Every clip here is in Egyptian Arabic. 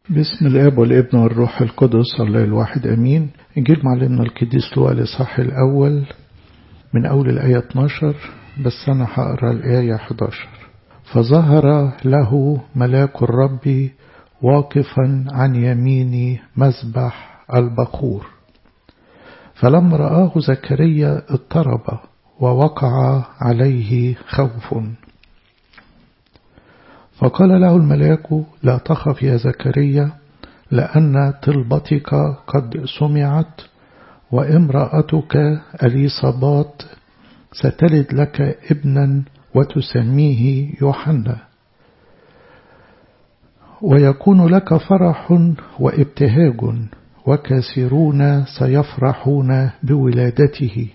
باسم الاب والابن والروح القدس الله الواحد امين انجيل معلمنا القديس لوقا الاصحاح الاول من اول الايه 12 بس انا هقرا الايه 11 فظهر له ملاك الرب واقفا عن يمين مذبح البخور فلما رآه زكريا اضطرب ووقع عليه خوف فقال له الملاك لا تخف يا زكريا لأن طلبتك قد سمعت وامرأتك أليصابات ستلد لك ابنا وتسميه يوحنا ويكون لك فرح وابتهاج وكثيرون سيفرحون بولادته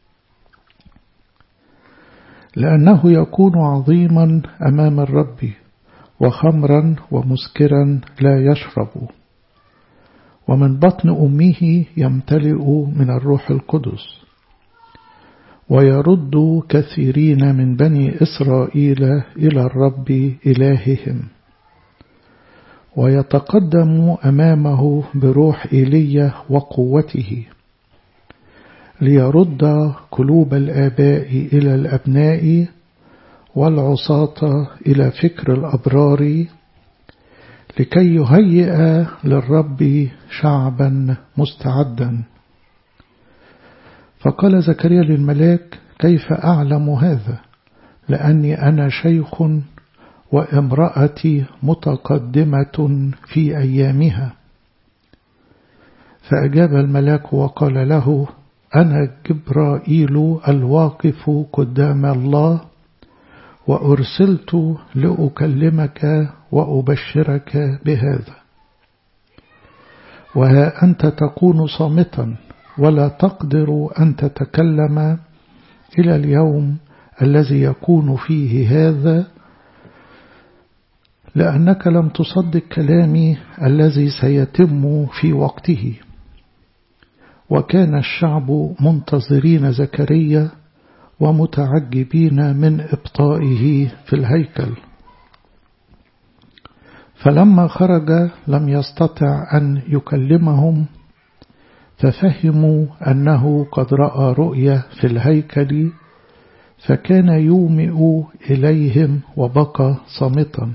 لأنه يكون عظيما أمام الرب وخمرا ومسكرا لا يشرب ومن بطن أمه يمتلئ من الروح القدس ويرد كثيرين من بني إسرائيل إلى الرب إلههم ويتقدم أمامه بروح إيليا وقوته ليرد قلوب الآباء إلى الأبناء والعصاة إلى فكر الأبرار لكي يهيئ للرب شعبا مستعدا فقال زكريا للملاك كيف أعلم هذا لأني أنا شيخ وامرأتي متقدمة في أيامها فأجاب الملاك وقال له أنا جبرائيل الواقف قدام الله وأرسلت لأكلمك وأبشرك بهذا وها أنت تكون صامتا ولا تقدر أن تتكلم إلى اليوم الذي يكون فيه هذا لأنك لم تصدق كلامي الذي سيتم في وقته وكان الشعب منتظرين زكريا ومتعجبين من إبطائه في الهيكل فلما خرج لم يستطع أن يكلمهم ففهموا أنه قد رأى رؤيا في الهيكل فكان يومئ إليهم وبقى صامتا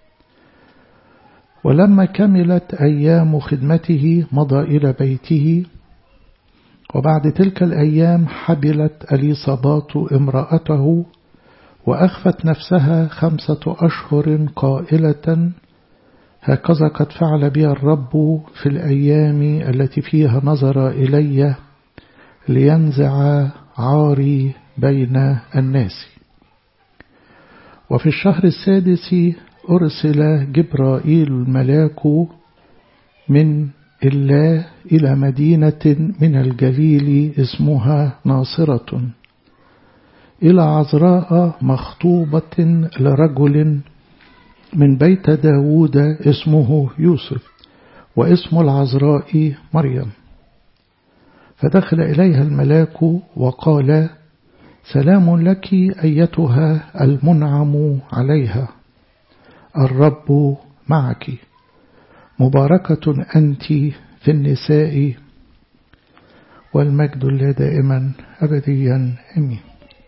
ولما كملت أيام خدمته مضى إلى بيته وبعد تلك الأيام حبلت أليصابات امرأته وأخفت نفسها خمسة أشهر قائلة هكذا قد فعل بي الرب في الأيام التي فيها نظر إلي لينزع عاري بين الناس وفي الشهر السادس أرسل جبرائيل الملاك من الله إلى مدينة من الجليل اسمها ناصرة إلى عذراء مخطوبة لرجل من بيت داود اسمه يوسف واسم العذراء مريم فدخل إليها الملاك وقال سلام لك أيتها المنعم عليها الرب معك مباركة أنت في النساء والمجد الله دائما أبديا أمين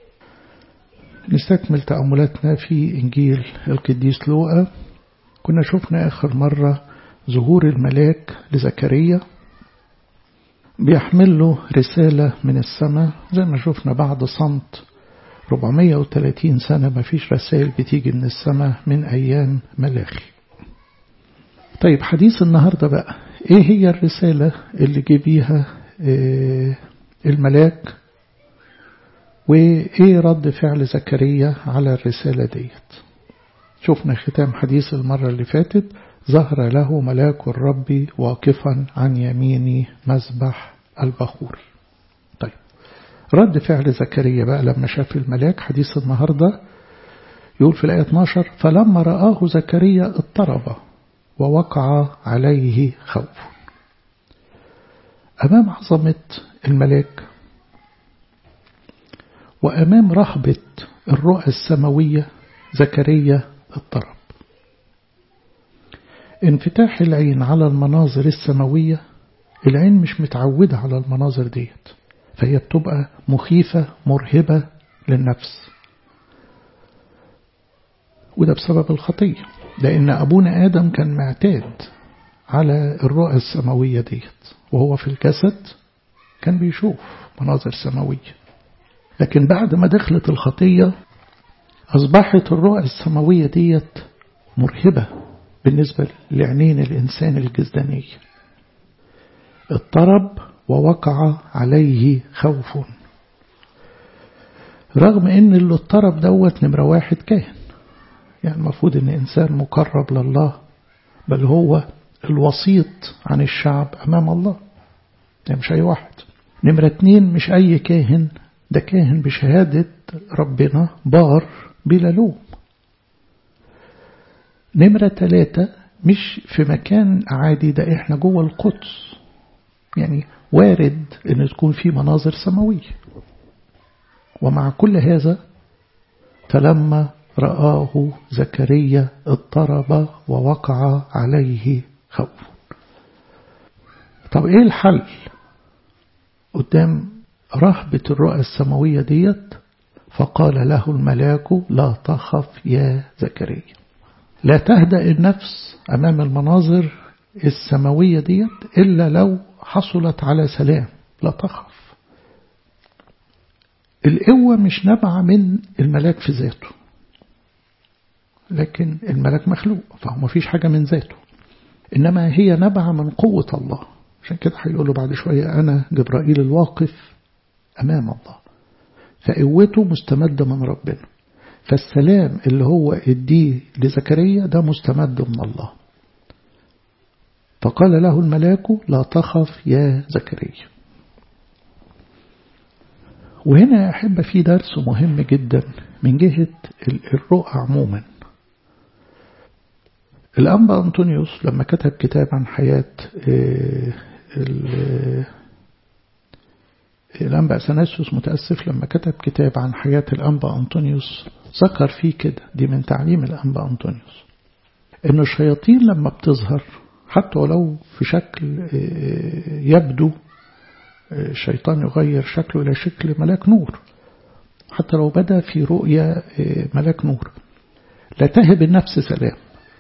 نستكمل تأملاتنا في إنجيل القديس لوقا كنا شفنا آخر مرة ظهور الملاك لزكريا بيحمل له رسالة من السماء زي ما شفنا بعد صمت 430 سنة ما فيش رسائل بتيجي من السماء من أيام ملاخي طيب حديث النهاردة بقى ايه هي الرسالة اللي جه بيها إيه الملاك وايه رد فعل زكريا على الرسالة ديت شفنا ختام حديث المرة اللي فاتت ظهر له ملاك الرب واقفا عن يمين مذبح البخور طيب رد فعل زكريا بقى لما شاف الملاك حديث النهاردة يقول في الآية 12 فلما رآه زكريا اضطرب ووقع عليه خوف أمام عظمة الملاك وأمام رهبة الرؤى السماوية زكريا اضطرب انفتاح العين على المناظر السماوية العين مش متعودة على المناظر ديت فهي بتبقى مخيفة مرهبة للنفس وده بسبب الخطية لأن أبونا آدم كان معتاد على الرؤى السماوية ديت وهو في الجسد كان بيشوف مناظر سماوية لكن بعد ما دخلت الخطية أصبحت الرؤى السماوية ديت مرهبة بالنسبة لعينين الإنسان الجسداني اضطرب ووقع عليه خوف رغم ان اللي اضطرب دوت نمرة واحد كاهن يعني المفروض ان انسان مقرب لله بل هو الوسيط عن الشعب امام الله يعني مش اي واحد نمرة اتنين مش اي كاهن ده كاهن بشهادة ربنا بار بلا لوم نمرة ثلاثة مش في مكان عادي ده احنا جوه القدس يعني وارد ان تكون في مناظر سماوية ومع كل هذا فلما رآه زكريا اضطرب ووقع عليه خوف طب ايه الحل قدام رهبة الرؤى السماوية ديت فقال له الملاك لا تخف يا زكريا لا تهدأ النفس أمام المناظر السماوية ديت إلا لو حصلت على سلام لا تخف القوة مش نابعة من الملاك في ذاته لكن الملاك مخلوق فهو ما فيش حاجة من ذاته إنما هي نابعة من قوة الله عشان كده هيقول له بعد شوية أنا جبرائيل الواقف أمام الله فقوته مستمدة من ربنا فالسلام اللي هو اديه لزكريا ده مستمد من الله فقال له الملاك لا تخف يا زكريا وهنا يا أحب في درس مهم جدا من جهة الرؤى عموما الأنبا أنطونيوس لما كتب كتاب عن حياة الأنبا أثناسيوس متأسف لما كتب كتاب عن حياة الأنبا أنطونيوس ذكر فيه كده دي من تعليم الأنبا أنطونيوس إن الشياطين لما بتظهر حتى ولو في شكل يبدو الشيطان يغير شكله إلى شكل ملاك نور حتى لو بدأ في رؤية ملاك نور لا تهب النفس سلام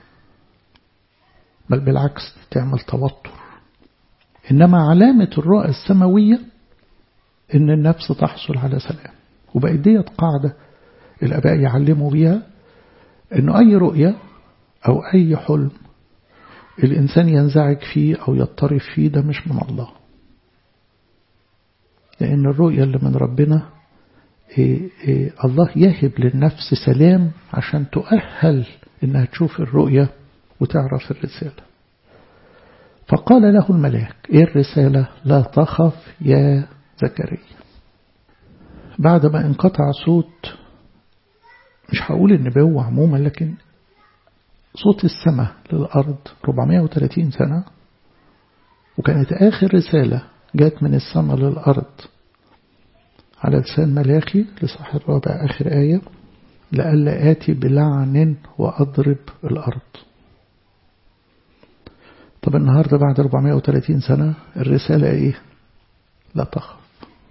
بل بالعكس تعمل توتر إنما علامة الرؤى السماوية إن النفس تحصل على سلام وبقت ديت قاعدة الآباء يعلموا بيها إنه أي رؤية أو أي حلم الإنسان ينزعج فيه أو يضطرب فيه ده مش من الله لأن الرؤية اللي من ربنا إيه إيه الله يهب للنفس سلام عشان تؤهل إنها تشوف الرؤية وتعرف الرسالة فقال له الملاك إيه الرسالة لا تخف يا زكريا بعد ما انقطع صوت مش هقول النبوة عموما لكن صوت السماء للأرض 430 سنة وكانت آخر رسالة جات من السماء للأرض على لسان ملاخي لصح الرابع آخر آية لألا آتي بلعن وأضرب الأرض طب النهاردة بعد 430 سنة الرسالة إيه لا تخف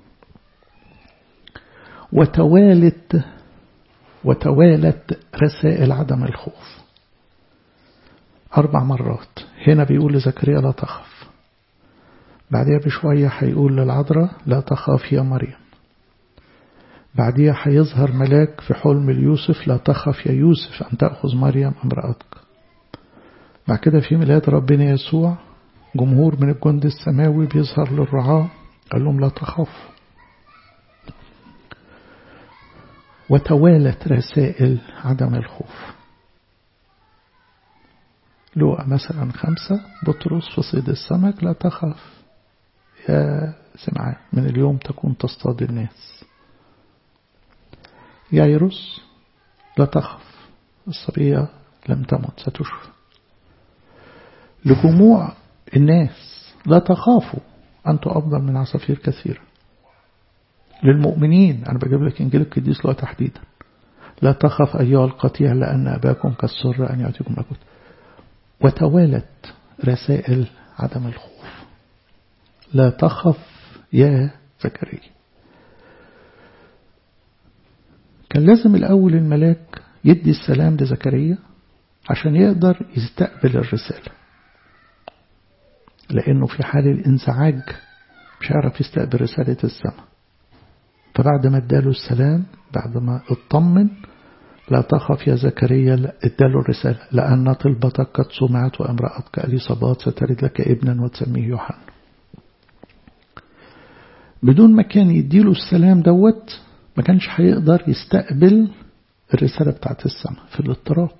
وتوالت وتوالت رسائل عدم الخوف أربع مرات هنا بيقول لزكريا لا تخف بعدها بشوية هيقول للعذراء لا تخاف يا مريم بعدها هيظهر ملاك في حلم ليوسف لا تخف يا يوسف أن تأخذ مريم امرأتك بعد كده في ميلاد ربنا يسوع جمهور من الجند السماوي بيظهر للرعاة قال لهم لا تخافوا وتوالت رسائل عدم الخوف لوقا مثلا خمسة بطرس في صيد السمك لا تخاف يا سمعان من اليوم تكون تصطاد الناس يايروس لا تخف الصبية لم تمت ستشفى لجموع الناس لا تخافوا أنتم أفضل من عصافير كثيرة للمؤمنين أنا بجيب لك إنجيل القديس له تحديدا لا تخف أيها القطيع لأن أباكم كالسر أن يعطيكم ملكوت وتوالت رسائل عدم الخوف لا تخف يا زكريا كان لازم الأول الملاك يدي السلام لزكريا عشان يقدر يستقبل الرسالة لأنه في حال الانزعاج مش هيعرف يستقبل رسالة السماء فبعد ما اداله السلام بعد ما اطمن لا تخف يا زكريا اداله الرسالة لأن طلبتك قد سمعت وامرأتك أليصابات سترد لك ابنا وتسميه يوحنا بدون ما كان يديله السلام دوت ما كانش هيقدر يستقبل الرسالة بتاعت السماء في الاضطراب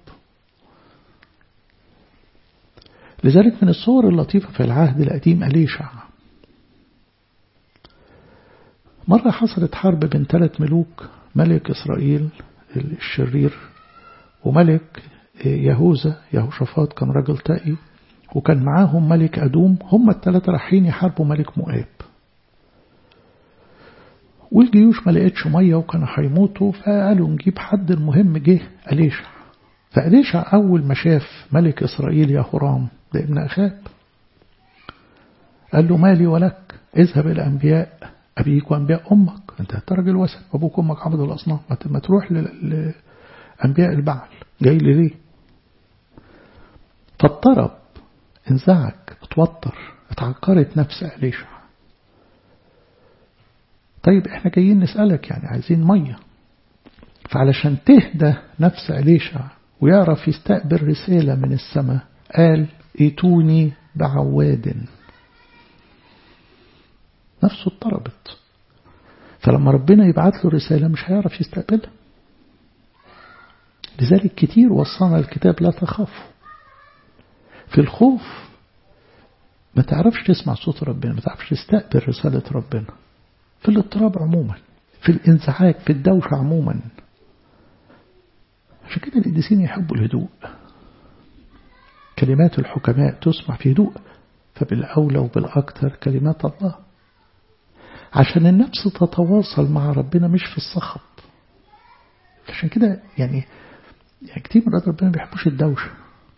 لذلك من الصور اللطيفة في العهد القديم أليشع مرة حصلت حرب بين ثلاث ملوك ملك إسرائيل الشرير وملك يهوذا يهوشافاط كان راجل تقي وكان معاهم ملك أدوم هم الثلاثة رايحين يحاربوا ملك مؤاب والجيوش ما لقيتش مية وكانوا هيموتوا فقالوا نجيب حد المهم جه أليشع فأليشع أول ما شاف ملك إسرائيل يهورام ده ابن أخاب قال له مالي ولك اذهب إلى أنبياء أبيك وأنبياء أمك أنت راجل وسط أبوك وأمك عبد الأصنام ما تروح لأنبياء البعل جاي لي ليه فاضطرب انزعج اتوتر اتعكرت نفس أليشع طيب احنا جايين نسألك يعني عايزين مية فعلشان تهدى نفس أليشع ويعرف يستقبل رسالة من السماء قال ائتوني بعواد نفسه اضطربت فلما ربنا يبعت له رسالة مش هيعرف يستقبلها لذلك كتير وصانا الكتاب لا تخافوا في الخوف ما تعرفش تسمع صوت ربنا ما تعرفش تستقبل رسالة ربنا في الاضطراب عموما في الانزعاج في الدوشة عموما عشان كده القديسين يحبوا الهدوء كلمات الحكماء تسمع في هدوء فبالأولى وبالأكثر كلمات الله عشان النفس تتواصل مع ربنا مش في الصخب عشان كده يعني يعني كتير من ربنا ما بيحبوش الدوشة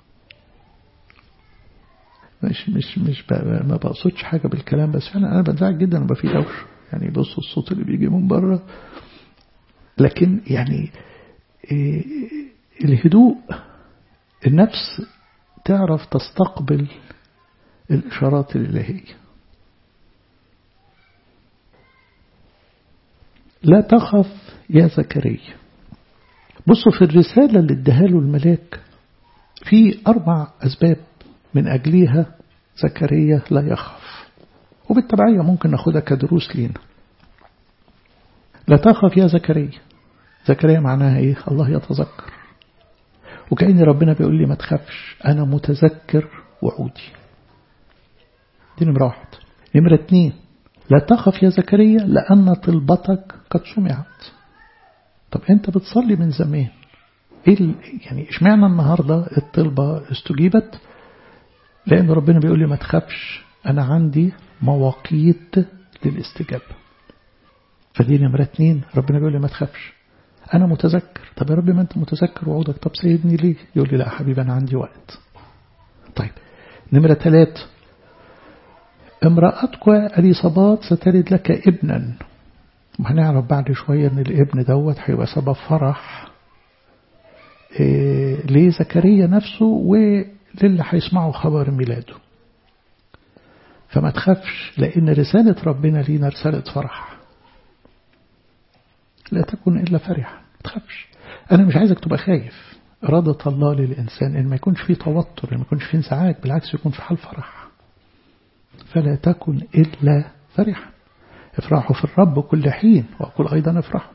مش مش مش ما بقصدش حاجة بالكلام بس فعلا أنا بنزعج جدا لما في دوشة يعني بصوا الصوت اللي بيجي من بره لكن يعني إيه الهدوء النفس تعرف تستقبل الإشارات الإلهية لا تخف يا زكريا بصوا في الرسالة اللي اداها له الملاك في أربع أسباب من أجلها زكريا لا يخف وبالتبعية ممكن ناخدها كدروس لينا لا تخف يا زكريا زكريا معناها ايه الله يتذكر وكأن ربنا بيقول لي ما تخافش أنا متذكر وعودي دي نمرة واحد نمرة اتنين لا تخف يا زكريا لأن طلبتك قد سمعت طب أنت بتصلي من زمان إيه يعني اشمعنى النهاردة الطلبة استجيبت لأن ربنا بيقول لي ما تخافش أنا عندي مواقيت للاستجابة فدي نمرة اتنين ربنا بيقول لي ما تخافش أنا متذكر طب يا رب ما أنت متذكر وعودك طب سيدني ليه يقول لي لا حبيبي أنا عندي وقت طيب نمرة ثلاث امرأتك أليصابات ستلد لك ابنا وهنعرف بعد شوية أن الابن دوت هيبقى سبب فرح إيه لزكريا نفسه وللي هيسمعوا خبر ميلاده فما تخافش لأن رسالة ربنا لينا رسالة فرح لا تكن إلا فرحا ما تخافش أنا مش عايزك تبقى خايف إرادة الله للإنسان إن ما يكونش فيه توتر إن ما يكونش فيه انزعاج بالعكس يكون في حال فرح فلا تكن إلا فرحا افرحوا في الرب كل حين وأقول أيضا افرحوا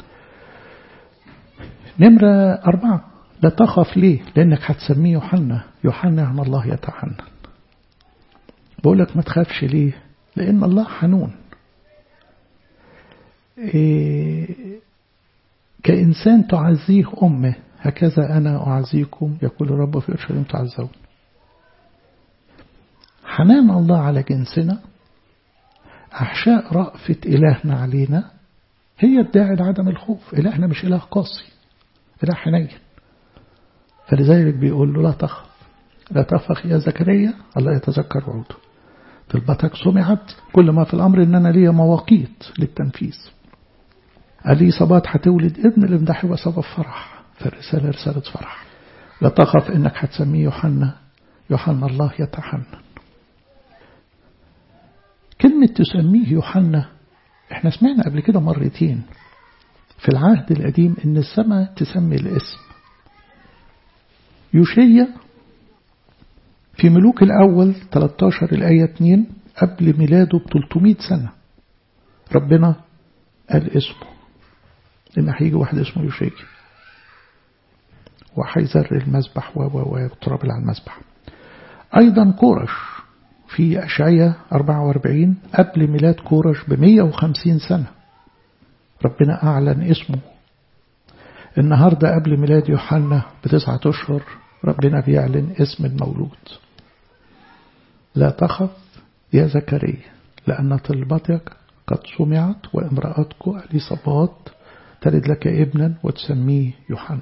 نمرة أربعة لا تخف ليه لأنك هتسميه يوحنا يوحنا عن الله يتحنن بقول لك ما تخافش ليه لأن الله حنون إيه كإنسان تعزيه أمه هكذا أنا أعزيكم يقول الرب في أرشادهم تعزون حنان الله على جنسنا أحشاء رأفة إلهنا علينا هي الداعي لعدم الخوف إلهنا مش إله قاسي إله حنين فلذلك بيقول له لا تخف لا تفخ يا زكريا الله يتذكر وعوده طلبتك سمعت كل ما في الأمر إن أنا ليا مواقيت للتنفيذ أليصابات هتولد ابن الابن ده هيبقى سبب فرح فالرسالة رسالة فرح لا تخف إنك هتسميه يوحنا يوحنا الله يتحنن كلمة تسميه يوحنا احنا سمعنا قبل كده مرتين في العهد القديم ان السماء تسمي الاسم يوشيا في ملوك الأول 13 الآية 2 قبل ميلاده ب 300 سنة ربنا قال اسمه إن هيجي واحد اسمه يوشيا وهيزر المذبح والتراب اللي على المذبح أيضا كورش في أشعية 44 قبل ميلاد كورش ب 150 سنة ربنا أعلن اسمه النهاردة قبل ميلاد يوحنا بتسعة أشهر ربنا بيعلن اسم المولود لا تخف يا زكريا لأن طلبتك قد سمعت وامرأتك أليصابات تلد لك ابنا وتسميه يوحنا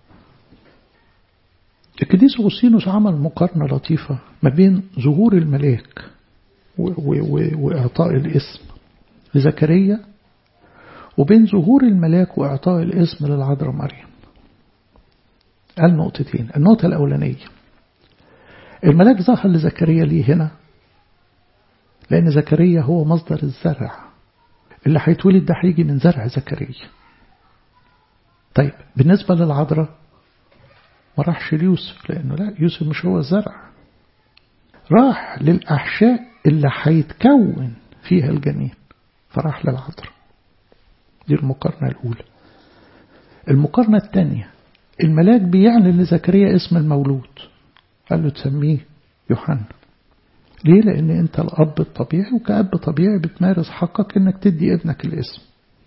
القديس أغسطينوس عمل مقارنة لطيفة ما بين ظهور الملاك وإعطاء الاسم لزكريا وبين ظهور الملاك وإعطاء الاسم للعذراء مريم قال نقطتين النقطة الأولانية الملاك ظهر لزكريا ليه هنا لأن زكريا هو مصدر الزرع اللي هيتولد ده هيجي من زرع زكريا طيب بالنسبة للعذراء ما راحش ليوسف لأنه لا يوسف مش هو الزرع راح للأحشاء اللي هيتكون فيها الجنين فراح للعذراء دي المقارنة الأولى المقارنة الثانية الملاك بيعلن لزكريا اسم المولود قال له تسميه يوحنا ليه لأن أنت الأب الطبيعي وكأب طبيعي بتمارس حقك أنك تدي ابنك الاسم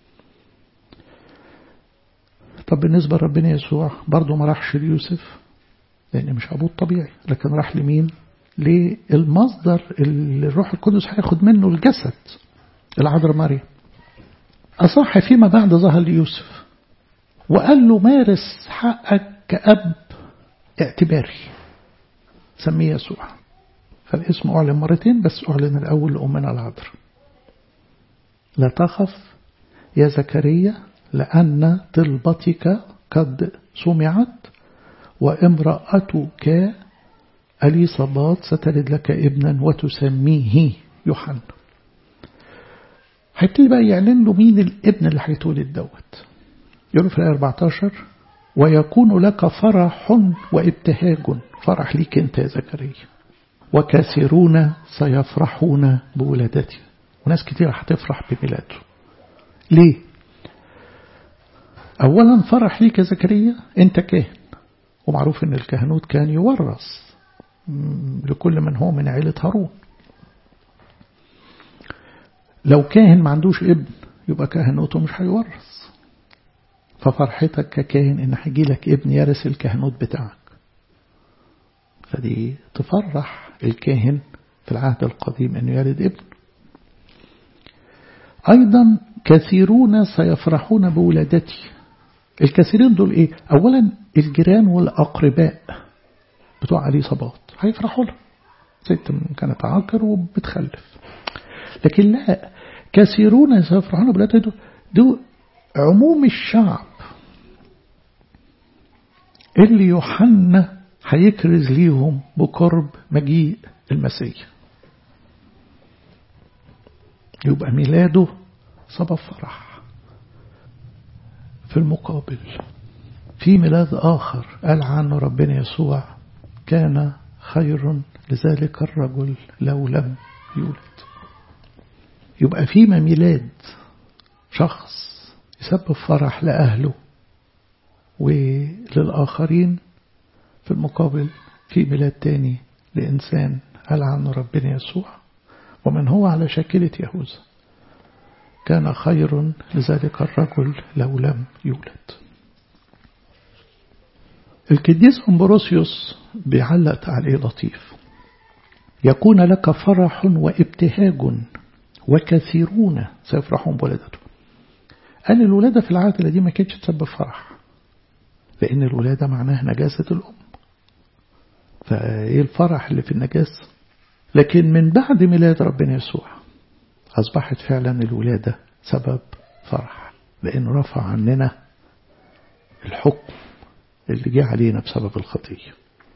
طب بالنسبة لربنا يسوع برضه ما راحش ليوسف لأن مش أبوه الطبيعي لكن راح لمين للمصدر اللي الروح القدس هياخد منه الجسد العذراء مريم أصح فيما بعد ظهر ليوسف وقال له مارس حقك كأب اعتباري سميه يسوع فالاسم أعلن مرتين بس أعلن الأول لأمنا العذراء لا تخف يا زكريا لأن طلبتك قد سمعت وامرأتك أليصابات ستلد لك ابنا وتسميه يوحنا هيبتدي بقى يعلن له مين الابن اللي هيتولد دوت يقول في الآية 14 ويكون لك فرح وابتهاج فرح ليك انت يا زكريا وكثيرون سيفرحون بولادتي وناس كتير هتفرح بميلاده ليه أولا فرح ليك يا زكريا أنت كاهن ومعروف أن الكهنوت كان يورث لكل من هو من عيلة هارون لو كاهن ما عندوش ابن يبقى كهنوته مش هيورث ففرحتك ككاهن ان هيجي لك ابن يرث الكهنوت بتاعك فدي تفرح الكاهن في العهد القديم انه يلد ابن ايضا كثيرون سيفرحون بولادتي الكثيرين دول ايه اولا الجيران والاقرباء بتوع علي صباط هيفرحوا له ست كانت عاقر وبتخلف لكن لا كثيرون سيفرحون بولادتي دول عموم الشعب اللي يوحنا هيكرز ليهم بقرب مجيء المسيح يبقى ميلاده سبب فرح في المقابل في ميلاد آخر قال عنه ربنا يسوع كان خير لذلك الرجل لو لم يولد يبقى فيما ميلاد شخص يسبب فرح لأهله وللآخرين في المقابل في ميلاد تاني لإنسان قال عنه ربنا يسوع ومن هو على شاكلة يهوذا كان خير لذلك الرجل لو لم يولد القديس أمبروسيوس بيعلق عليه لطيف يكون لك فرح وابتهاج وكثيرون سيفرحون بولادته قال الولادة في العهد القديم ما كانتش تسبب فرح لأن الولادة معناها نجاسة الأم فايه الفرح اللي في النجاسة لكن من بعد ميلاد ربنا يسوع أصبحت فعلا الولادة سبب فرح لأنه رفع عننا الحكم اللي جه علينا بسبب الخطية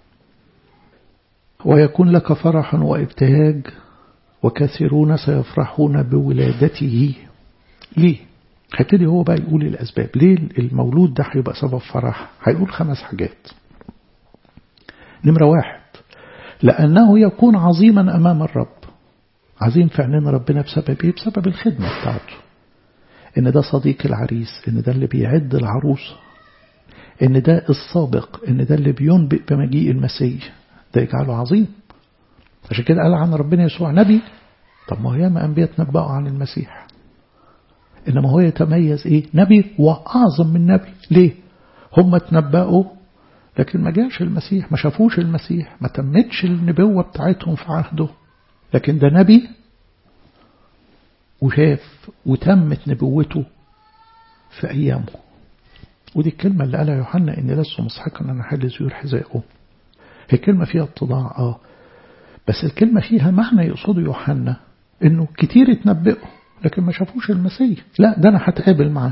ويكون لك فرح وابتهاج وكثيرون سيفرحون بولادته ليه هيبتدي هو بقى يقول الأسباب ليه المولود ده هيبقى سبب فرح هيقول خمس حاجات نمرة واحد لأنه يكون عظيما أمام الرب عظيم في عيننا ربنا بسبب إيه؟ بسبب الخدمة بتاعته إن ده صديق العريس إن ده اللي بيعد العروسة إن ده السابق إن ده اللي بينبئ بمجيء المسيح ده يجعله عظيم عشان كده قال عن ربنا يسوع نبي طب ما هو ياما أنبياء تنبأوا عن المسيح إنما هو يتميز إيه نبي وأعظم من نبي ليه هم تنبأوا لكن ما جاش المسيح ما شافوش المسيح ما تمتش النبوة بتاعتهم في عهده لكن ده نبي وشاف وتمت نبوته في أيامه ودي الكلمة اللي قالها يوحنا إني لست مستحقا أن أحل زيور حذائه هي كلمة فيها اتضاع آه بس الكلمة فيها معنى يقصده يوحنا إنه كتير اتنبئوا لكن ما شافوش المسيح لا ده أنا هتقابل معاه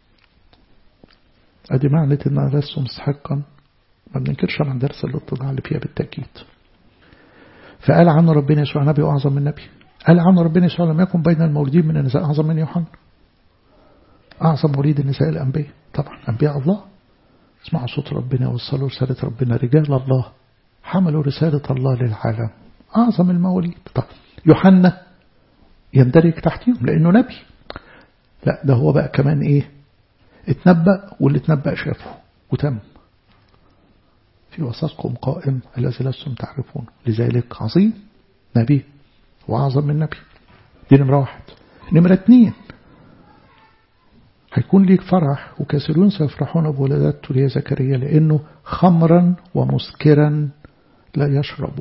أدي معنى إن أنا لست مستحقا ما بننكرش عن درس الاتضاع اللي فيها بالتأكيد فقال عنه ربنا يسوع نبي وأعظم من نبي قال عنه ربنا يسوع لم يكن بين المولودين من النساء أعظم من يوحنا أعظم موليد النساء الأنبياء طبعا أنبياء الله اسمعوا صوت ربنا وصلوا رسالة ربنا رجال الله حملوا رسالة الله للعالم أعظم المواليد طب يوحنا يندرج تحتهم لأنه نبي لا ده هو بقى كمان إيه اتنبأ واللي اتنبأ شافه وتم في وسطكم قائم الذي لستم تعرفون لذلك عظيم نبي وأعظم من نبي دي نمرة واحد نمرة اتنين هيكون ليك فرح وكثيرون سيفرحون بولادات تولية زكريا لأنه خمرا ومسكرا لا يشربوا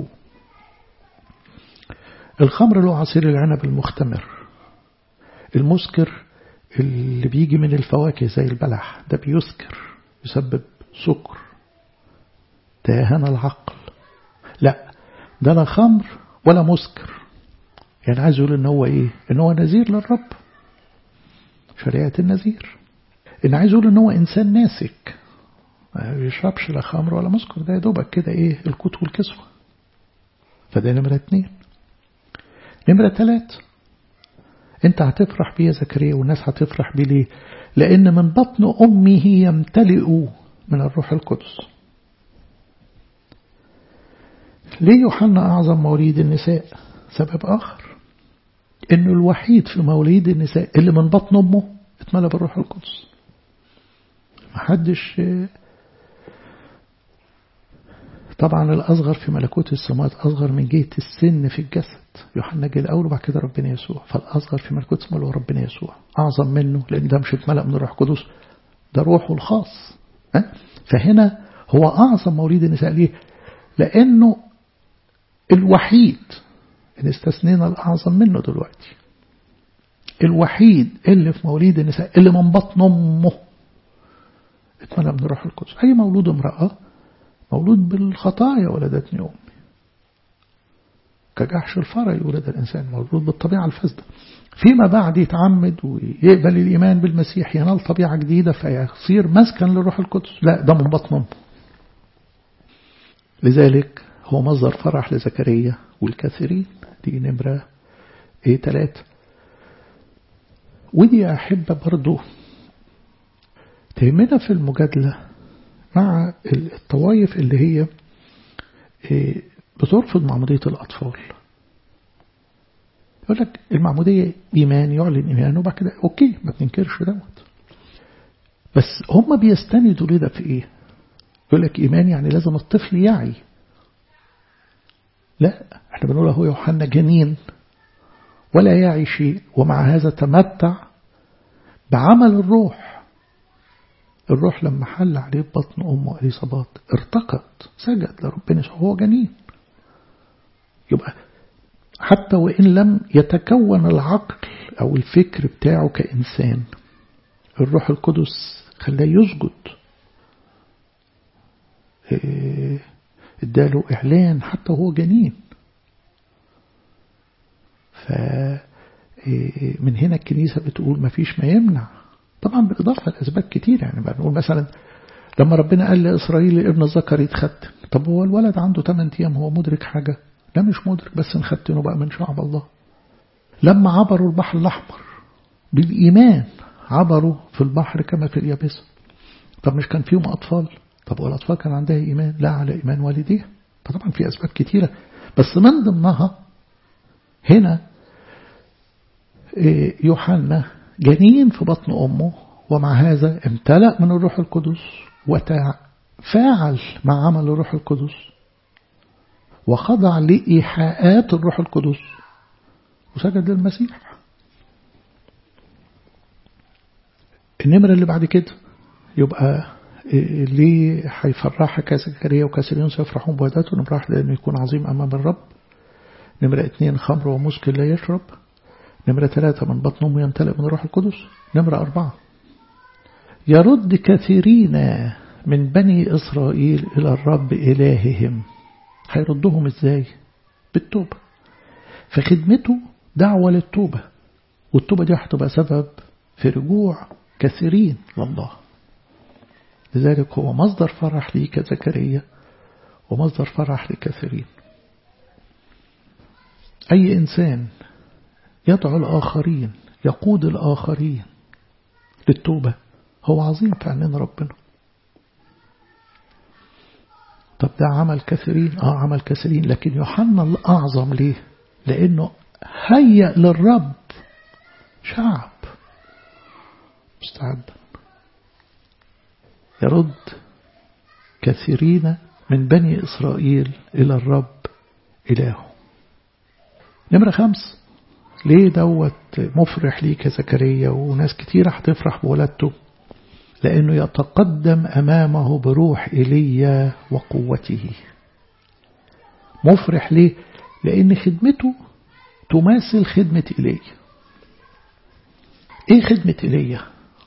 الخمر له عصير العنب المختمر المسكر اللي بيجي من الفواكه زي البلح ده بيسكر يسبب سكر تاهن العقل لا ده لا خمر ولا مسكر يعني عايز يقول ان هو ايه ان هو نذير للرب شريعة النذير ان عايز يقول ان هو انسان ناسك ما بيشربش لا خمر ولا مسكر ده يا دوبك كده ايه الكوت والكسوة فده نمرة اتنين نمرة تلات انت هتفرح بيه يا زكريا والناس هتفرح بيه ليه لان من بطن امه يمتلئ من الروح القدس ليه يوحنا أعظم مواليد النساء سبب آخر إنه الوحيد في مواليد النساء اللي من بطن أمه اتملى بالروح القدس محدش طبعا الأصغر في ملكوت السماوات أصغر من جهة السن في الجسد يوحنا جه الأول وبعد كده ربنا يسوع فالأصغر في ملكوت السماوات هو ربنا يسوع أعظم منه لأن ده مش اتملأ من الروح القدس ده روحه الخاص فهنا هو أعظم مواليد النساء ليه لأنه الوحيد إن استثنينا الأعظم منه دلوقتي الوحيد اللي في مواليد النساء اللي من بطن أمه اتمنى من الروح القدس أي مولود امرأة مولود بالخطايا ولدتني أمي كجحش الفرع يولد الإنسان مولود بالطبيعة الفاسدة فيما بعد يتعمد ويقبل الإيمان بالمسيح ينال طبيعة جديدة فيصير مسكن للروح القدس لا ده من بطن أمه لذلك هو مصدر فرح لزكريا والكثيرين دي نمرة ايه تلاتة ودي أحب برضو تهمنا في المجادلة مع الطوائف اللي هي إيه بترفض معمودية الأطفال يقول لك المعمودية إيمان يعلن إيمان وبعد كده أوكي ما تنكرش دوت بس هم بيستندوا لده في إيه يقول لك إيمان يعني لازم الطفل يعي لا احنا بنقول هو يوحنا جنين ولا يعي شيء ومع هذا تمتع بعمل الروح الروح لما حل عليه بطن أمه إليصابات ارتقت سجد لربنا هو جنين يبقى حتى وإن لم يتكون العقل أو الفكر بتاعه كإنسان الروح القدس خلاه يسجد اداله إعلان حتى وهو جنين ف من هنا الكنيسة بتقول ما فيش ما يمنع طبعا بالإضافة لأسباب كتير يعني بنقول مثلا لما ربنا قال لإسرائيل ابن الذكر يتختن طب هو الولد عنده 8 أيام هو مدرك حاجة لا مش مدرك بس نختنه بقى من شعب الله لما عبروا البحر الأحمر بالإيمان عبروا في البحر كما في اليابسة طب مش كان فيهم أطفال طب والأطفال كان عندها إيمان لا على إيمان والديها فطبعا في أسباب كتيرة بس من ضمنها هنا يوحنا جنين في بطن أمه ومع هذا امتلأ من الروح القدس وتفاعل مع عمل الروح القدس وخضع لإيحاءات الروح القدس وسجد للمسيح النمرة اللي بعد كده يبقى ليه هيفرحك يا زكريا وكثيرين سيفرحون بواداته نمرة واحد لأنه يكون عظيم أمام الرب نمرة اثنين خمر ومسكر لا يشرب نمرة ثلاثة من بطن أمه يمتلئ من الروح القدس نمرة أربعة يرد كثيرين من بني إسرائيل إلى الرب إلههم هيردهم إزاي بالتوبة فخدمته دعوة للتوبة والتوبة دي هتبقى سبب في رجوع كثيرين لله لذلك هو مصدر فرح لي كزكريا ومصدر فرح لكثيرين أي إنسان يدعو الآخرين يقود الآخرين للتوبة هو عظيم في عينين ربنا طب ده عمل كثيرين آه عمل كثيرين لكن يوحنا الأعظم ليه لأنه هيأ للرب شعب مستعدا يرد كثيرين من بني إسرائيل إلى الرب إلهه نمرة خمس ليه دوت مفرح ليك يا زكريا وناس كتير هتفرح بولادته لأنه يتقدم أمامه بروح إيليا وقوته مفرح ليه لأن خدمته تماثل خدمة إيليا إيه خدمة إيليا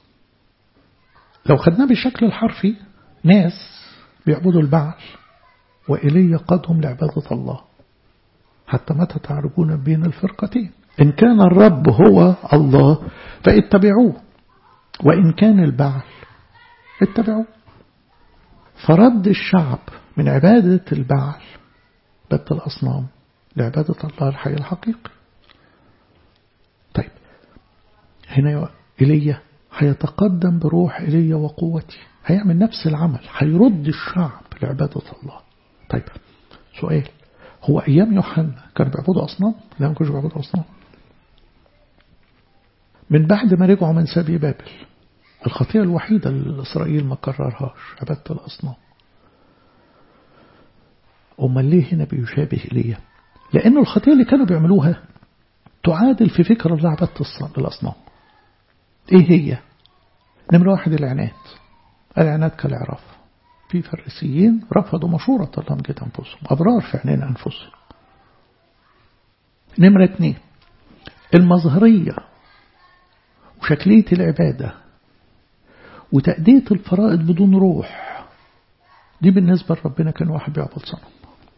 لو خدناه بالشكل الحرفي ناس بيعبدوا البعل وإيليا قادهم لعبادة الله حتى متى تعرجون بين الفرقتين إن كان الرب هو الله فاتبعوه وإن كان البعل اتبعوه فرد الشعب من عبادة البعل عبادة الأصنام لعبادة الله الحي الحقيقي طيب هنا إيليا هيتقدم بروح إيليا وقوتي هيعمل نفس العمل هيرد الشعب لعبادة الله طيب سؤال هو أيام يوحنا كانوا بيعبدوا أصنام؟ لا ما كانوش بيعبدوا أصنام من بعد ما رجعوا من سبي بابل الخطيئة الوحيدة اللي إسرائيل ما كررهاش عبادة الأصنام أمال ليه هنا بيشابه إليه لأن الخطيئة اللي كانوا بيعملوها تعادل في فكر الله عبادة الأصنام إيه هي نمرة واحد العناد العناد كالعراف في فريسيين رفضوا مشورة الله من جد أنفسهم أبرار في عينين أنفسهم نمرة اثنين المظهرية وشكلية العبادة وتأدية الفرائض بدون روح دي بالنسبة لربنا كان واحد بيعبد صنم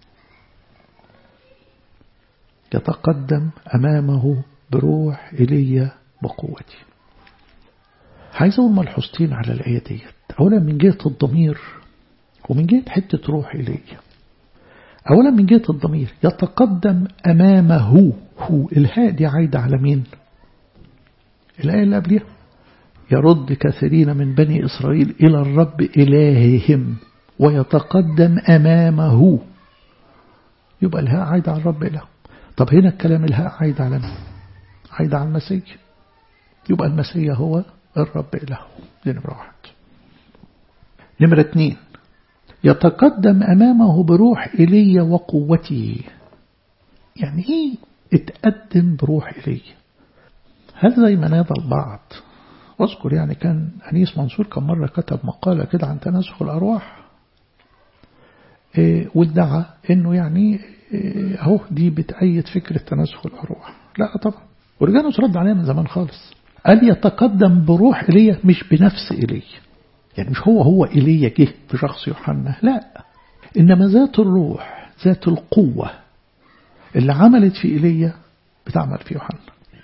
يتقدم أمامه بروح إيليا بقوتي عايز أقول ملحوظتين على الآية ديت أولا من جهة الضمير ومن جهة حتة روح إيليا أولا من جهة الضمير يتقدم أمامه هو الهاء دي عايدة على مين الآية اللي قبلها يرد كثيرين من بني إسرائيل إلى الرب إلههم ويتقدم أمامه يبقى الهاء عايدة على الرب إله طب هنا الكلام الهاء عايدة على مين عايدة على المسيح يبقى المسيح هو الرب إله دي نمرة واحد نمرة اتنين يتقدم أمامه بروح إيليا وقوته يعني إيه اتقدم بروح إيليا هل زي ما نادى البعض واذكر يعني كان أنيس منصور كان مرة كتب مقالة كده عن تناسخ الأرواح إيه وادعى انه يعني إيه اهو دي بتأيد فكرة تناسخ الأرواح لا طبعا ورجعنا رد عليها من زمان خالص قال يتقدم بروح إيليا مش بنفس إيليا يعني مش هو هو إيليا جه في شخص يوحنا لا إنما ذات الروح ذات القوة اللي عملت في إيليا بتعمل في يوحنا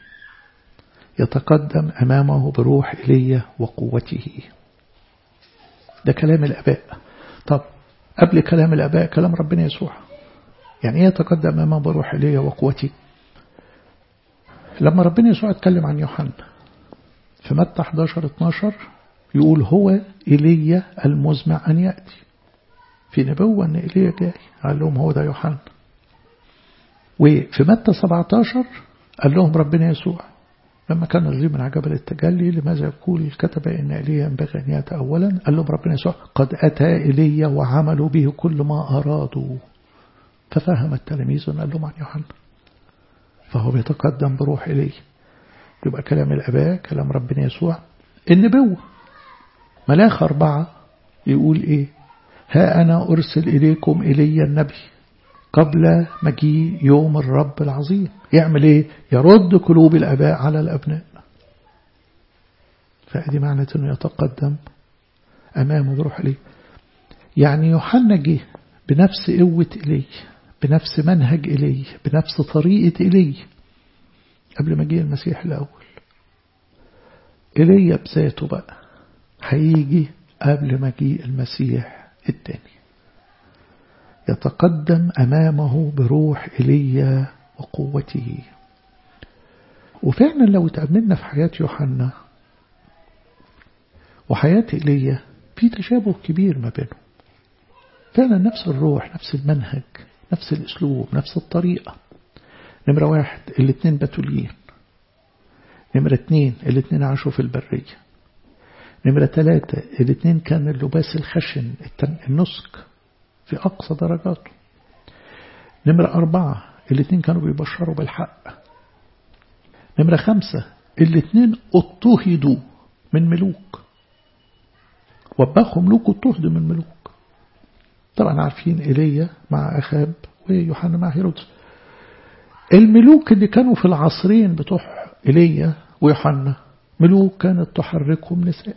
يتقدم أمامه بروح إيليا وقوته ده كلام الأباء طب قبل كلام الأباء كلام ربنا يسوع يعني ايه يتقدم أمامه بروح إيليا وقوته لما ربنا يسوع اتكلم عن يوحنا في متى 11 12 يقول هو إيليا المزمع أن يأتي في نبوة أن إيليا جاي قال لهم هو ده يوحنا وفي متى 17 قال لهم ربنا يسوع لما كان نازلين من جبل التجلي لماذا يقول كتب إن إيليا ينبغي أن يأتي أولا قال لهم ربنا يسوع قد أتى إيليا وعملوا به كل ما أرادوا ففهم التلاميذ قال لهم عن يوحنا فهو بيتقدم بروح إليه يبقى كلام الأباء كلام ربنا يسوع النبوة ملاخ أربعة يقول إيه ها أنا أرسل إليكم إلي النبي قبل مجيء يوم الرب العظيم يعمل إيه يرد قلوب الأباء على الأبناء فهذه معنى أنه يتقدم أمامه بروح إليه يعني يوحنا جه بنفس قوة إليه بنفس منهج إليه بنفس طريقة إليه قبل ما جه المسيح الأول إليه بذاته بقى هيجي قبل ما جه المسيح الثاني يتقدم أمامه بروح إيليا وقوته وفعلا لو تأملنا في حياة يوحنا وحياة إيليا في تشابه كبير ما بينهم فعلا نفس الروح نفس المنهج نفس الأسلوب نفس الطريقة نمرة واحد الاثنين بتوليين نمرة اثنين الاثنين عاشوا في البرية نمرة ثلاثة الاثنين كان اللباس الخشن النسك في أقصى درجاته نمرة أربعة الاثنين كانوا بيبشروا بالحق نمرة خمسة الاثنين اضطهدوا من ملوك وبخوا ملوك اضطهدوا من ملوك طبعا عارفين إيليا مع أخاب ويوحنا مع هيرودس الملوك اللي كانوا في العصرين بتوع إيليا ويوحنا ملوك كانت تحركهم نساء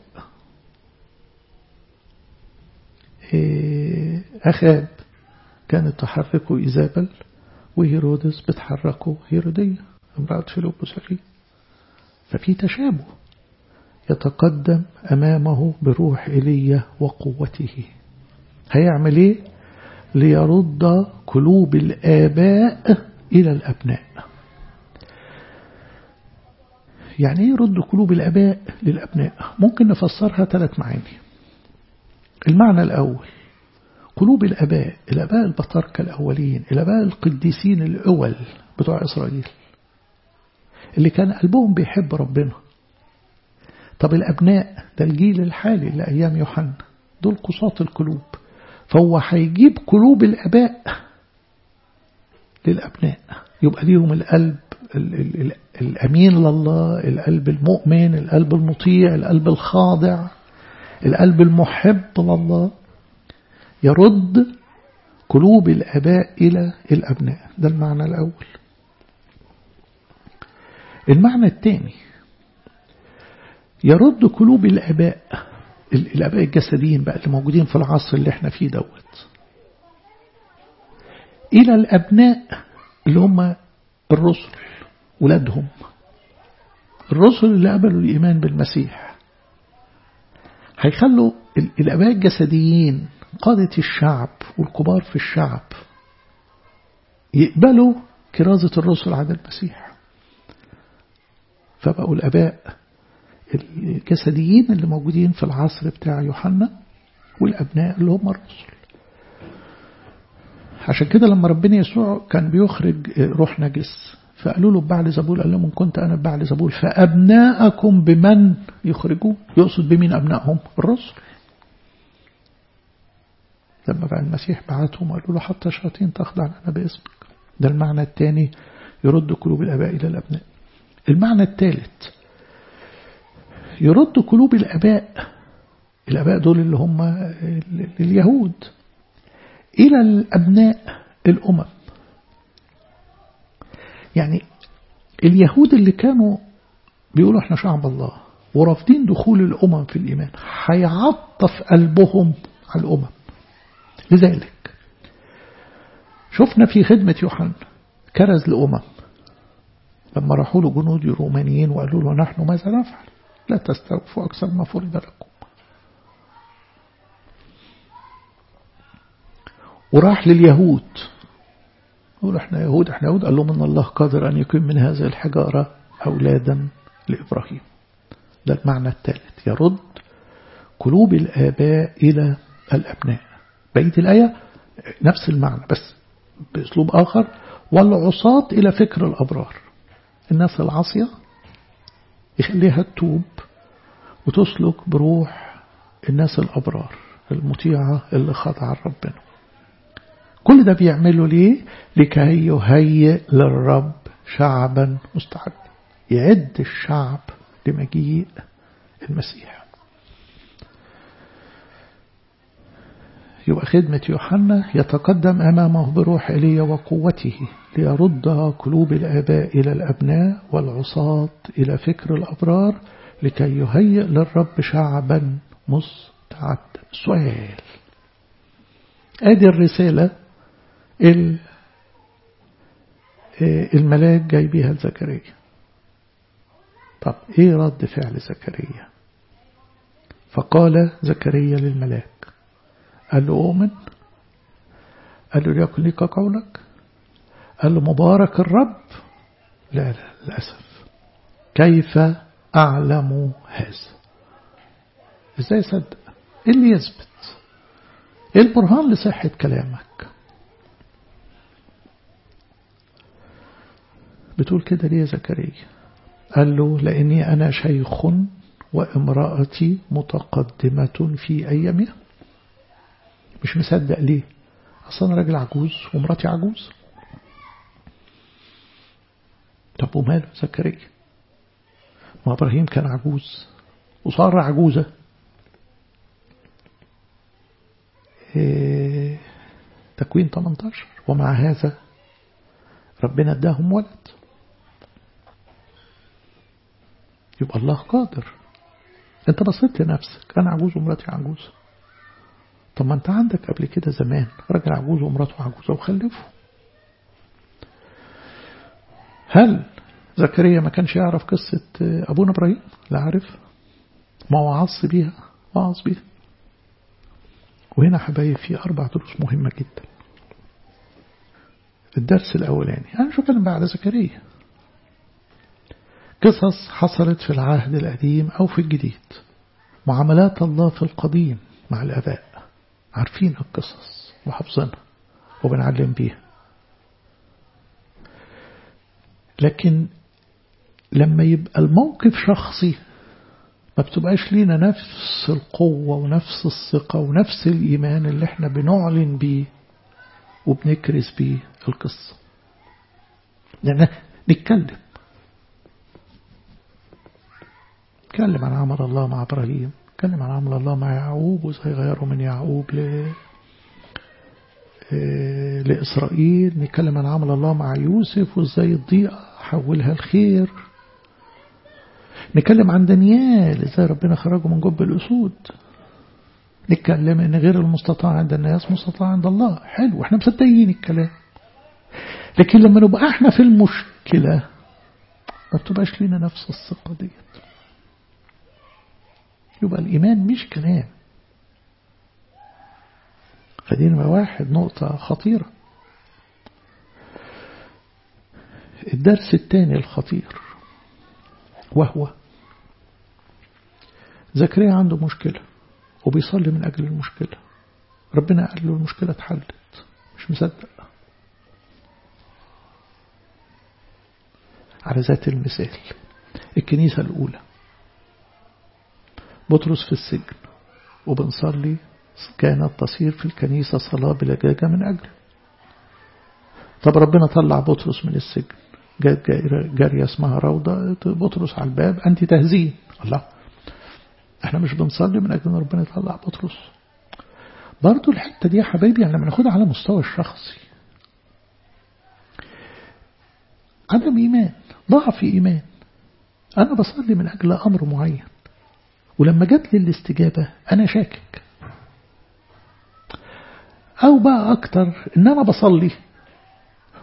أخاب كانت تحركه إيزابل وهيرودس بتحركه هيرودية امرأة فيلبس أخيه ففي تشابه يتقدم أمامه بروح إيليا وقوته هيعمل إيه ليرد قلوب الآباء إلى الأبناء يعني ايه يرد قلوب الآباء للأبناء ممكن نفسرها ثلاث معاني المعنى الأول قلوب الأباء الأباء البطاركة الأولين الأباء القديسين الأول بتوع إسرائيل اللي كان قلبهم بيحب ربنا طب الأبناء ده الجيل الحالي لأيام يوحنا دول قصاة القلوب فهو هيجيب قلوب الأباء للأبناء يبقى ليهم القلب الأمين لله القلب المؤمن القلب المطيع القلب الخاضع القلب المحب لله يرد قلوب الأباء إلى الأبناء ده المعنى الأول المعنى الثاني يرد قلوب الأباء الأباء الجسديين بقى اللي موجودين في العصر اللي احنا فيه دوت إلى الأبناء اللي هم الرسل ولادهم الرسل اللي قبلوا الإيمان بالمسيح هيخلوا الأباء الجسديين قادة الشعب والكبار في الشعب يقبلوا كرازة الرسل عن المسيح فبقوا الأباء الجسديين اللي موجودين في العصر بتاع يوحنا والأبناء اللي هم الرسل عشان كده لما ربنا يسوع كان بيخرج روح نجس فقالوا له بعل زبول قال لهم إن كنت أنا بعل زبول فأبناءكم بمن يخرجون يقصد بمين أبنائهم الرسل لما بقى المسيح بعتهم وقالوا له حتى الشياطين تخضع لنا باسمك ده المعنى الثاني يرد قلوب الآباء إلى الأبناء المعنى الثالث يرد قلوب الآباء الآباء دول اللي هم اليهود إلى الأبناء الأمم يعني اليهود اللي كانوا بيقولوا احنا شعب الله ورافضين دخول الأمم في الإيمان هيعطف قلبهم على الأمم لذلك شفنا في خدمة يوحنا كرز لأمم لما راحوا له جنود رومانيين وقالوا له نحن ماذا نفعل لا تستوفوا أكثر ما فرض لكم وراح لليهود يقول احنا يهود احنا يهود قال لهم ان الله قادر ان يكون من هذه الحجارة اولادا لابراهيم ده المعنى الثالث يرد قلوب الاباء الى الابناء بقيه الايه نفس المعنى بس باسلوب اخر والعصاة الى فكر الابرار الناس العاصيه يخليها تتوب وتسلك بروح الناس الابرار المطيعه اللي خاضعه لربنا كل ده بيعمله ليه لكي يهيئ للرب شعبا مستعد يعد الشعب لمجيء المسيح يبقى خدمة يوحنا يتقدم أمامه بروح إيليا وقوته ليرد قلوب الآباء إلى الأبناء والعصاة إلى فكر الأبرار لكي يهيئ للرب شعبا مستعد سؤال ادي الرسالة الملاك جاي بيها لزكريا طب ايه رد فعل زكريا فقال زكريا للملاك قال له أؤمن قال له ليكن لك قولك قال له مبارك الرب لا لا للأسف كيف أعلم هذا ازاي صدق ايه اللي يثبت ايه البرهان لصحة كلامك بتقول كده ليه زكريا قال له لأني أنا شيخ وامرأتي متقدمة في أيامها مش مصدق ليه أصلا راجل عجوز ومراتي عجوز طب وماله زكريا ما إبراهيم كان عجوز وصار عجوزة إيه تكوين 18 ومع هذا ربنا اداهم ولد يبقى الله قادر انت بصيت لنفسك انا عجوز ومراتي عجوز طب ما انت عندك قبل كده زمان راجل عجوز ومراته عجوزة وخلفوا هل زكريا ما كانش يعرف قصة أبونا إبراهيم لا عارف ما وعظ بيها وعظ بيها وهنا حبايب في أربع دروس مهمة جدا الدرس الأولاني أنا شو كلام بعد زكريا قصص حصلت في العهد القديم أو في الجديد معاملات الله في القديم مع الأباء عارفين القصص وحافظينها وبنعلم بيها لكن لما يبقى الموقف شخصي ما بتبقاش لينا نفس القوة ونفس الثقة ونفس الإيمان اللي احنا بنعلن بيه وبنكرس بيه القصة لأن نتكلم نتكلم عن عمل الله مع إبراهيم نتكلم عن عمل الله مع يعقوب وازاي غيروا من يعقوب ل... لإسرائيل نتكلم عن عمل الله مع يوسف وازاي الضيقة حولها الخير نتكلم عن دانيال ازاي ربنا خرجه من جب الأسود نتكلم ان غير المستطاع عند الناس مستطاع عند الله حلو احنا مصدقين الكلام لكن لما نبقى احنا في المشكلة ما بتبقاش لينا نفس الثقة ديت يبقى الإيمان مش كلام فدي نمرة واحد نقطة خطيرة الدرس الثاني الخطير وهو زكريا عنده مشكلة وبيصلي من أجل المشكلة ربنا قال له المشكلة اتحلت مش مصدق على ذات المثال الكنيسة الأولى بطرس في السجن وبنصلي كانت تصير في الكنيسة صلاة بلجاجة من أجله طب ربنا طلع بطرس من السجن جات جارية اسمها روضة بطرس على الباب أنت تهزين الله احنا مش بنصلي من أجل أن ربنا يطلع بطرس برضو الحتة دي يا حبايبي يعني لما ناخدها على مستوى الشخصي عدم إيمان ضعف إيمان أنا بصلي من أجل أمر معين ولما جات لي الاستجابة أنا شاكك أو بقى أكتر إن أنا بصلي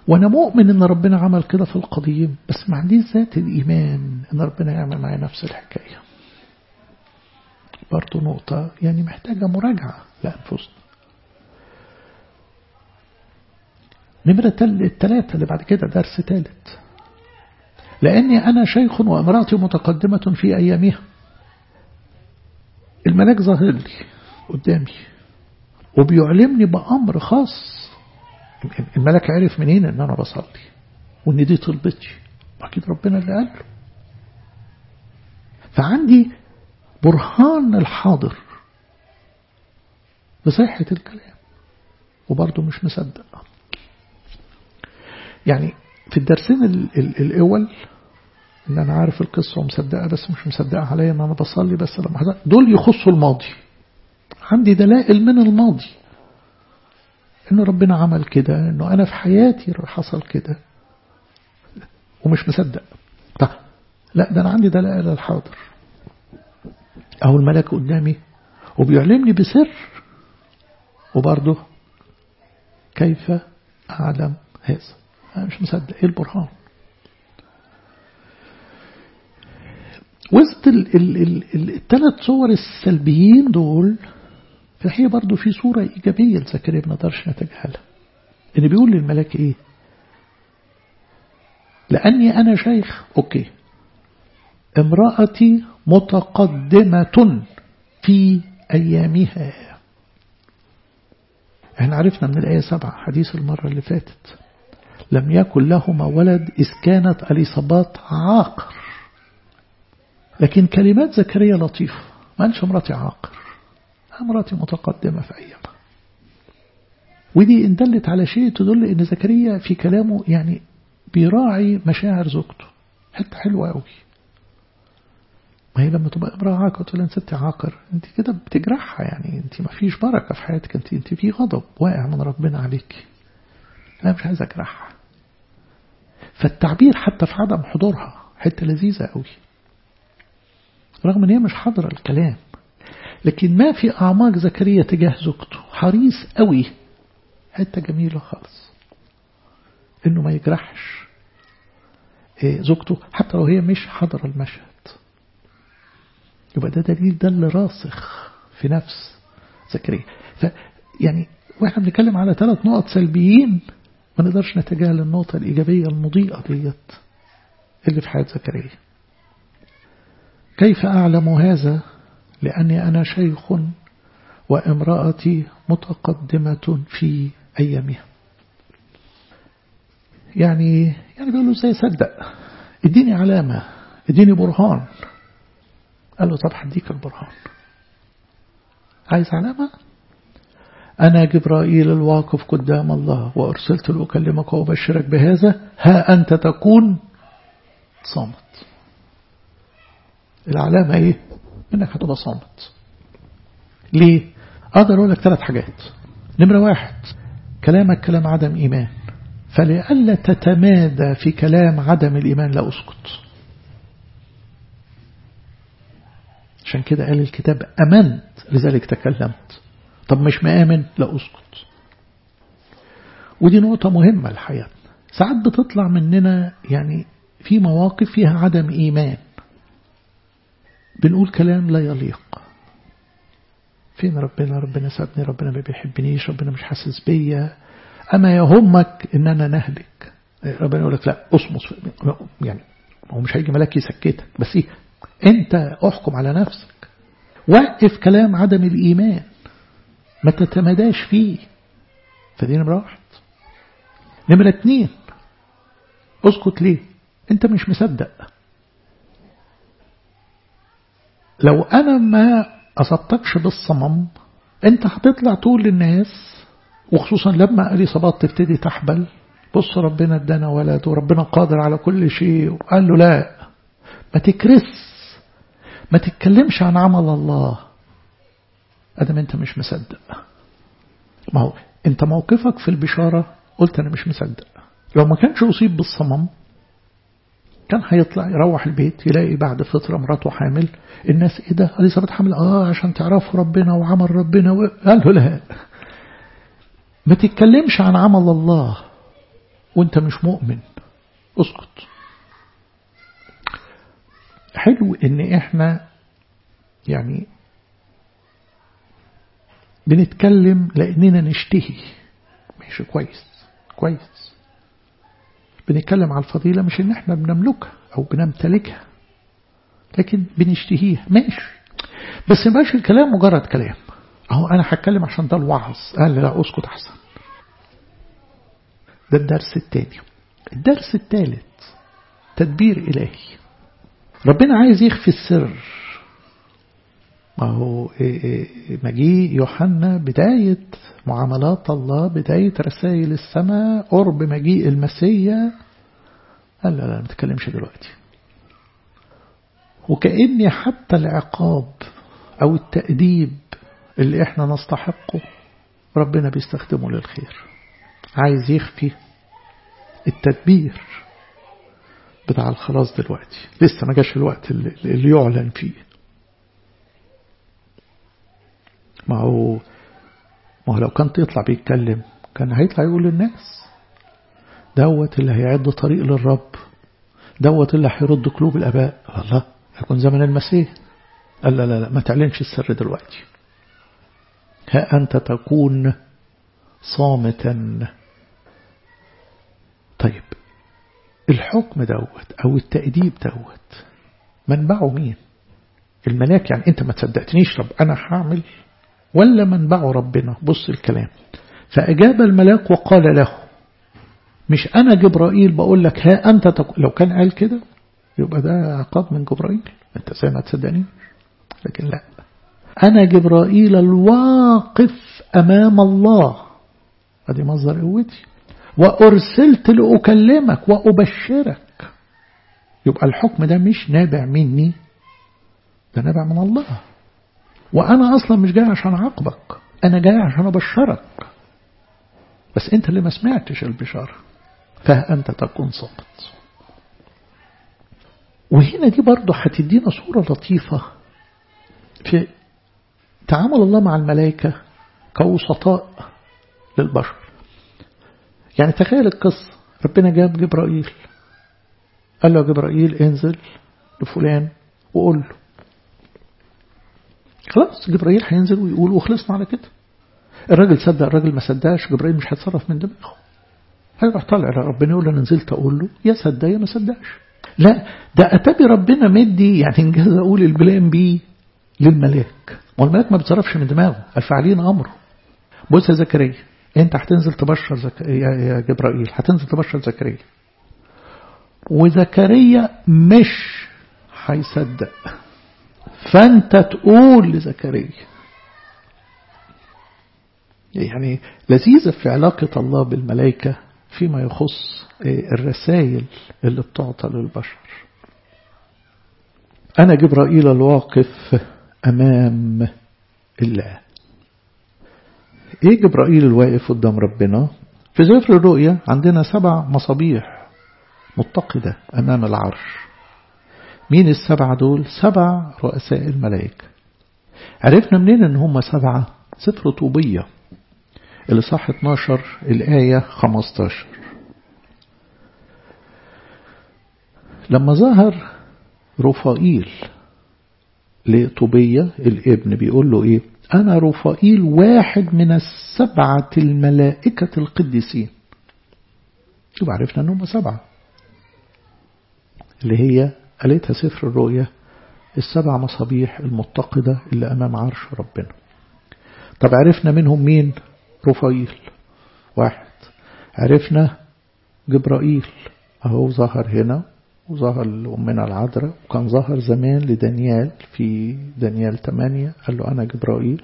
وأنا مؤمن إن ربنا عمل كده في القديم بس ما عنديش ذات الإيمان إن ربنا يعمل معايا نفس الحكاية برضو نقطة يعني محتاجة مراجعة لأنفسنا نمرة الثلاثة اللي بعد كده درس ثالث لأني أنا شيخ وامرأتي متقدمة في أيامها الملاك ظاهر لي قدامي وبيعلمني بأمر خاص الملاك عرف منين ان انا بصلي وان دي طلبتي اكيد ربنا اللي قال له فعندي برهان الحاضر بصحة الكلام وبرضه مش مصدق يعني في الدرسين الأول إن أنا عارف القصة ومصدقها بس مش مصدقها عليا إن أنا بصلي بس لما حضر دول يخصوا الماضي عندي دلائل من الماضي إنه ربنا عمل كده إنه أنا في حياتي حصل كده ومش مصدق طب لا ده أنا عندي دلائل الحاضر أو الملاك قدامي وبيعلمني بسر وبرضه كيف أعلم هذا أنا مش مصدق إيه البرهان وسط الثلاث صور السلبيين دول فهي برضو في صورة إيجابية لزكريا ما نقدرش نتجاهلها إن بيقول للملاك إيه لأني أنا شيخ أوكي امرأتي متقدمة في أيامها احنا عرفنا من الآية سبعة حديث المرة اللي فاتت لم يكن لهما ولد إذ كانت أليصابات عاقر لكن كلمات زكريا لطيفة ما قالش امرأتي عاقر امرأتي متقدمة في أيامها ودي إن دلت على شيء تدل إن زكريا في كلامه يعني بيراعي مشاعر زوجته حتة حلوة قوي ما هي لما تبقى امرأة عاقر تقول لها ست عاقر انت كده بتجرحها يعني انت ما فيش بركة في حياتك انت انت في غضب واقع من ربنا عليك انا مش عايز اجرحها فالتعبير حتى في عدم حضورها حتة لذيذة قوي رغم ان هي مش حاضرة الكلام لكن ما في أعماق زكريا تجاه زوجته حريص قوي حتة جميلة خالص انه ما يجرحش زوجته حتى لو هي مش حاضرة المشهد يبقى ده دليل ده اللي راسخ في نفس زكريا فيعني واحنا بنتكلم على ثلاث نقط سلبيين ما نقدرش نتجاهل النقطة الإيجابية المضيئة ديت اللي في حياة زكريا كيف أعلم هذا لأني أنا شيخ وامرأتي متقدمة في أيامها يعني يعني بيقول له ازاي صدق اديني علامة اديني برهان قال له طب هديك البرهان عايز علامة أنا جبرائيل الواقف قدام الله وأرسلت لأكلمك وأبشرك بهذا ها أنت تكون صامت العلامة إيه إنك هتبقى صامت ليه أقدر أقول لك ثلاث حاجات نمرة واحد كلامك كلام عدم إيمان فلئلا تتمادى في كلام عدم الإيمان لا أسكت عشان كده قال الكتاب أمنت لذلك تكلمت طب مش مآمن لا أسكت ودي نقطة مهمة لحياتنا ساعات بتطلع مننا يعني في مواقف فيها عدم إيمان بنقول كلام لا يليق فين ربنا ربنا سابني ربنا ما بيحبنيش ربنا مش حاسس بيا أما يهمك إن أنا نهلك ربنا يقول لك لا أصمص يعني هو مش هيجي ملاك يسكتك بس إيه أنت أحكم على نفسك وقف كلام عدم الإيمان ما تتمداش فيه فدي نمرة واحد نمرة اتنين اسكت ليه انت مش مصدق لو انا ما اصبتكش بالصمم انت هتطلع تقول للناس وخصوصا لما اليصابات تبتدي تحبل بص ربنا ادانا ولد وربنا قادر على كل شيء وقال له لا ما تكرس ما تتكلمش عن عمل الله ادم انت مش مصدق ما هو انت موقفك في البشارة قلت انا مش مصدق لو ما كانش اصيب بالصمم كان هيطلع يروح البيت يلاقي بعد فترة مراته حامل الناس ايه ده اليصابات حامل اه عشان تعرفوا ربنا وعمل ربنا و... قال له لا ما تتكلمش عن عمل الله وانت مش مؤمن اسكت حلو ان احنا يعني بنتكلم لاننا نشتهي ماشي كويس كويس بنتكلم على الفضيلة مش ان احنا بنملكها او بنمتلكها لكن بنشتهيها ماشي بس ماشي الكلام مجرد كلام اهو انا هتكلم عشان ده الوعظ قال لي لا اسكت احسن ده الدرس الثاني الدرس الثالث تدبير إلهي ربنا عايز يخفي السر ما هو مجيء يوحنا بداية معاملات الله بداية رسائل السماء قرب مجيء المسيا قال لا لا ما تتكلمش دلوقتي وكأني حتى العقاب أو التأديب اللي احنا نستحقه ربنا بيستخدمه للخير عايز يخفي التدبير بتاع الخلاص دلوقتي لسه ما جاش الوقت اللي يعلن فيه ما هو ما هو لو كان يطلع بيتكلم كان هيطلع يقول للناس دوت اللي هيعد طريق للرب دوت اللي هيرد قلوب الآباء الله هيكون زمن المسيح قال لا لا لا ما تعلنش السر دلوقتي ها أنت تكون صامتا طيب الحكم دوت أو التأديب دوت منبعه مين الملاك يعني أنت ما تصدقتنيش رب أنا هعمل ولا منبعه ربنا بص الكلام فأجاب الملاك وقال له مش أنا جبرائيل بقول لك ها أنت تكون لو كان قال كده يبقى ده عقاب من جبرائيل أنت زي ما تصدقني لكن لا أنا جبرائيل الواقف أمام الله هذه مصدر قوتي وأرسلت لأكلمك وأبشرك يبقى الحكم ده مش نابع مني ده نابع من الله وأنا أصلا مش جاي عشان أعاقبك أنا جاي عشان أبشرك بس أنت اللي ما سمعتش البشارة فأنت تكون صامت وهنا دي برضه هتدينا صورة لطيفة في تعامل الله مع الملائكة كوسطاء للبشر يعني تخيل القصة ربنا جاب جبرائيل قال له جبرائيل انزل لفلان وقول له خلاص جبرائيل هينزل ويقول وخلصنا على كده الراجل صدق الراجل ما صدقش جبرائيل مش هيتصرف من دماغه هيروح طالع ربنا يقول له انا نزلت اقول له يا صدق يا ما صدقش لا ده اتابي ربنا مدي يعني انجاز اقول البلان بي للملاك والملاك ما بيتصرفش من دماغه الفاعلين امره بص يا زكريا انت هتنزل تبشر زك... يا جبرائيل هتنزل تبشر زكريا وزكريا مش هيصدق فانت تقول لزكريا يعني لذيذة في علاقة الله بالملائكة فيما يخص الرسائل اللي بتعطى للبشر أنا جبرائيل الواقف أمام الله إيه جبرائيل الواقف قدام ربنا في سفر الرؤيا عندنا سبع مصابيح متقدة أمام العرش مين السبعة دول سبع رؤساء الملائكة عرفنا منين ان هم سبعة سفر طوبية اللي صح 12 الآية 15 لما ظهر رفائيل لطوبية الابن بيقول له ايه أنا رفائيل واحد من السبعة الملائكة القديسين يبقى عرفنا أنهم سبعة اللي هي قالتها سفر الرؤيا السبع مصابيح المتقدة اللي أمام عرش ربنا طب عرفنا منهم مين رفائيل واحد عرفنا جبرائيل أهو ظهر هنا وظهر لأمنا العذراء وكان ظهر زمان لدانيال في دانيال 8 قال له أنا جبرائيل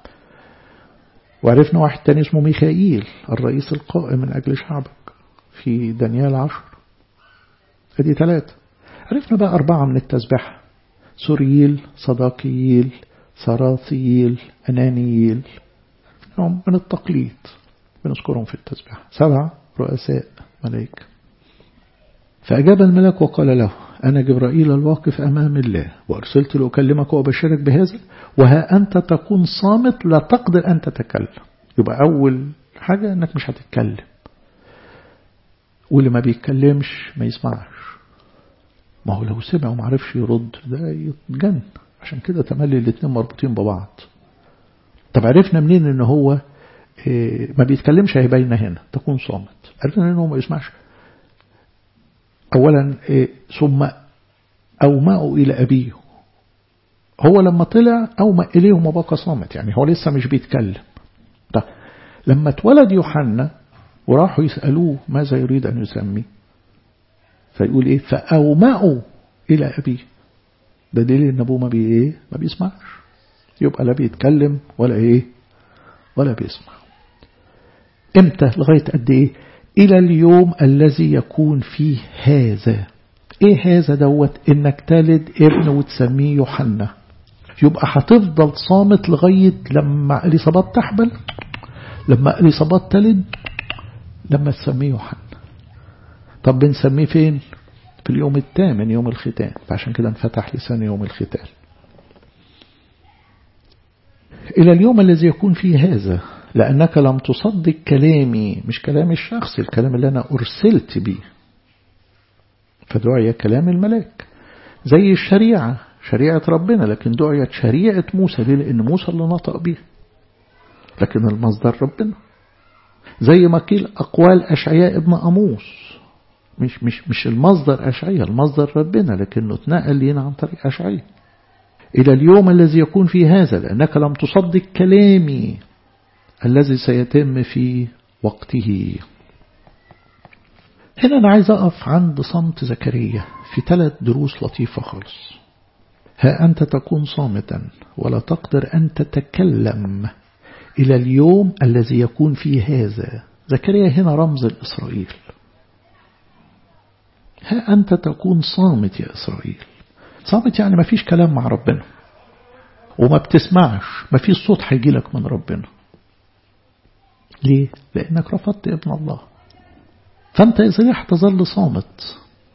وعرفنا واحد تاني اسمه ميخائيل الرئيس القائم من أجل شعبك في دانيال عشر ادي ثلاثة عرفنا بقى أربعة من التسبيحة سورييل صداقييل صراثييل أنانييل من التقليد بنذكرهم في التسبيحة سبعة رؤساء ملائكة فأجاب الملك وقال له أنا جبرائيل الواقف أمام الله وأرسلت لأكلمك وأبشرك بهذا وها أنت تكون صامت لا تقدر أن تتكلم يبقى أول حاجة أنك مش هتتكلم واللي ما بيتكلمش ما يسمعش ما هو لو سمع وما عرفش يرد ده يتجن عشان كده تملي الاتنين مربوطين ببعض طب عرفنا منين ان هو إيه ما بيتكلمش هيبين هنا تكون صامت عرفنا ان هو ما يسمعش اولا إيه ثم اومأوا الى ابيه هو لما طلع اومأ اليه وما بقى صامت يعني هو لسه مش بيتكلم طب لما اتولد يوحنا وراحوا يسألوه ماذا يريد أن يسمي فيقول إيه فأومأوا إلى أبيه ده دليل إن أبوه ما بي إيه ما بيسمعش يبقى لا بيتكلم ولا إيه ولا بيسمع إمتى لغاية قد إيه إلى اليوم الذي يكون فيه هذا إيه هذا دوت إنك تلد ابن وتسميه يوحنا يبقى هتفضل صامت لغاية لما إليصابات تحبل لما إليصابات تلد لما تسميه يوحنا طب بنسميه فين في اليوم الثامن يوم الختان فعشان كده انفتح لسان يوم الختان إلى اليوم الذي يكون فيه هذا لأنك لم تصدق كلامي مش كلام الشخص الكلام اللي أنا أرسلت به فدعي كلام الملاك زي الشريعة شريعة ربنا لكن دعيت شريعة موسى ليه لأن موسى اللي نطق بيها لكن المصدر ربنا زي ما قيل أقوال أشعياء ابن أموس مش مش مش المصدر أشعياء المصدر ربنا لكنه اتنقل لينا عن طريق أشعياء إلى اليوم الذي يكون فيه هذا لأنك لم تصدق كلامي الذي سيتم في وقته هنا أنا عايز أقف عند صمت زكريا في ثلاث دروس لطيفة خالص ها أنت تكون صامتا ولا تقدر أن تتكلم إلى اليوم الذي يكون فيه هذا زكريا هنا رمز الإسرائيل ها أنت تكون صامت يا إسرائيل صامت يعني ما فيش كلام مع ربنا وما بتسمعش ما فيش صوت هيجي لك من ربنا ليه؟ لأنك رفضت ابن الله فأنت إذا تظل صامت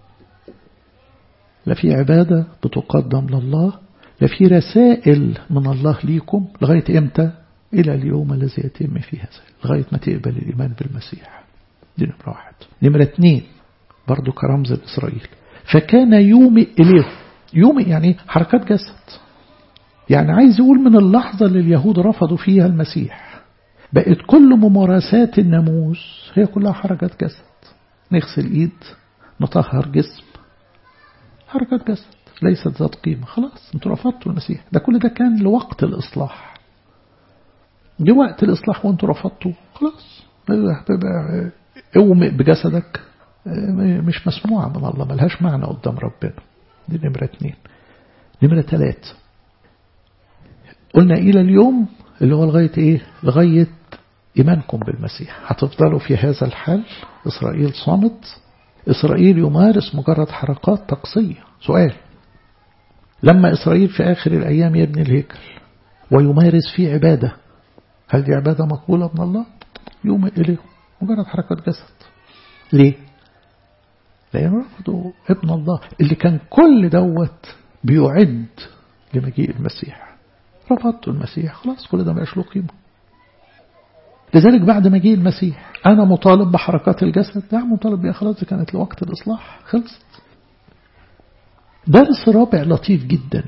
لا في عبادة بتقدم لله لا في رسائل من الله ليكم لغاية إمتى إلى اليوم الذي يتم فيه هذا لغاية ما تقبل الإيمان بالمسيح دي نمرة واحد نمرة اتنين برضو كرمز الإسرائيل فكان يومي إليه يومي يعني حركات جسد يعني عايز يقول من اللحظة اللي اليهود رفضوا فيها المسيح بقت كل ممارسات الناموس هي كلها حركات جسد نغسل ايد نطهر جسم حركات جسد ليست ذات قيمة خلاص انتوا رفضتوا المسيح ده كل ده كان لوقت الإصلاح جه وقت الإصلاح وانتوا رفضتوا خلاص اومئ بجسدك مش مسموعة من الله ملهاش معنى قدام ربنا دي نمرة اتنين نمرة تلات قلنا إلى اليوم اللي هو لغاية إيه لغاية إيمانكم بالمسيح هتفضلوا في هذا الحال إسرائيل صامت إسرائيل يمارس مجرد حركات طقسية سؤال لما إسرائيل في آخر الأيام يبني الهيكل ويمارس فيه عبادة هل دي عبادة مقبولة من الله يوم إليه مجرد حركات جسد ليه لأن رفضوا ابن الله اللي كان كل دوت بيعد لمجيء المسيح رفضتوا المسيح خلاص كل ده مبقاش له قيمة لذلك بعد مجيء المسيح أنا مطالب بحركات الجسد لا مطالب بها خلاص دي كانت لوقت الإصلاح خلصت درس رابع لطيف جدا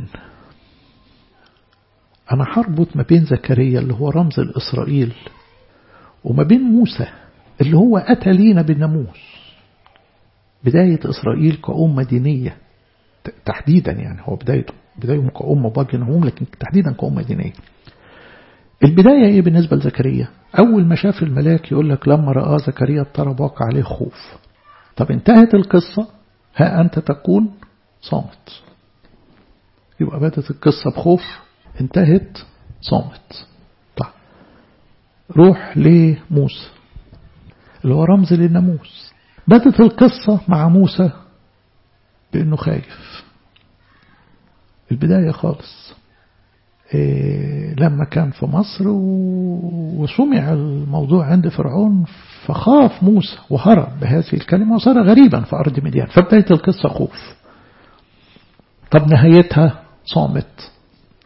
أنا هربط ما بين زكريا اللي هو رمز الإسرائيل وما بين موسى اللي هو أتى لينا بالناموس بداية إسرائيل كأمة دينية تحديدا يعني هو بدايته بدايته كأمة باقي نعوم لكن تحديدا كأمة دينية البداية ايه بالنسبة لزكريا أول ما شاف الملاك يقول لك لما رأى زكريا اضطرب وقع عليه خوف طب انتهت القصة ها أنت تكون صامت يبقى بدأت القصة بخوف انتهت صامت طيب روح لموسى اللي هو رمز للناموس بدت القصة مع موسى بأنه خايف البداية خالص إيه لما كان في مصر وسمع الموضوع عند فرعون فخاف موسى وهرب بهذه الكلمة وصار غريبا في أرض مديان فبداية القصة خوف طب نهايتها صامت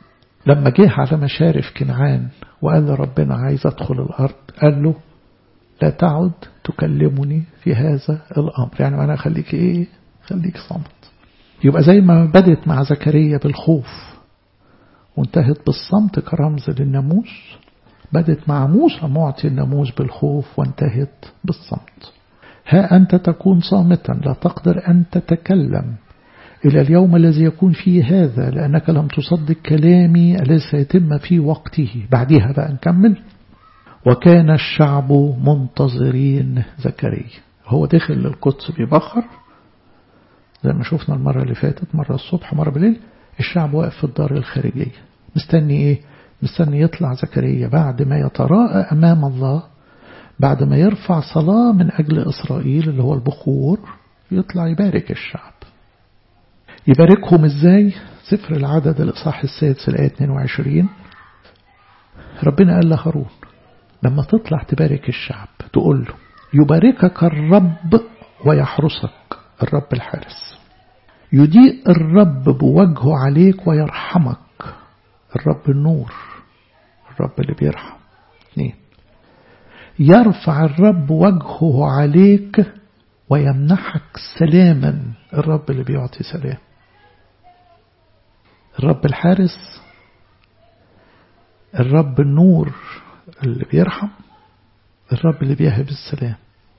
لما جه على مشارف كنعان وقال له ربنا عايز أدخل الأرض قال له لا تعد تكلمني في هذا الأمر يعني أنا خليك إيه خليك صمت يبقى زي ما بدت مع زكريا بالخوف وانتهت بالصمت كرمز للناموس بدت مع موسى معطي الناموس بالخوف وانتهت بالصمت ها أنت تكون صامتا لا تقدر أن تتكلم إلى اليوم الذي يكون فيه هذا لأنك لم تصدق كلامي الذي سيتم في وقته بعدها بقى نكمل وكان الشعب منتظرين زكريا هو دخل للقدس بيبخر زي ما شفنا المرة اللي فاتت مرة الصبح مرة بالليل الشعب واقف في الدار الخارجية مستني ايه مستني يطلع زكريا بعد ما يتراءى أمام الله بعد ما يرفع صلاة من أجل إسرائيل اللي هو البخور يطلع يبارك الشعب يباركهم ازاي سفر العدد الإصحاح السادس الآية 22 ربنا قال لهارون لما تطلع تبارك الشعب تقول له يباركك الرب ويحرسك الرب الحارس يضيء الرب بوجهه عليك ويرحمك الرب النور الرب اللي بيرحم اثنين يرفع الرب وجهه عليك ويمنحك سلاما الرب اللي بيعطي سلام الرب الحارس الرب النور اللي بيرحم الرب اللي بيهب السلام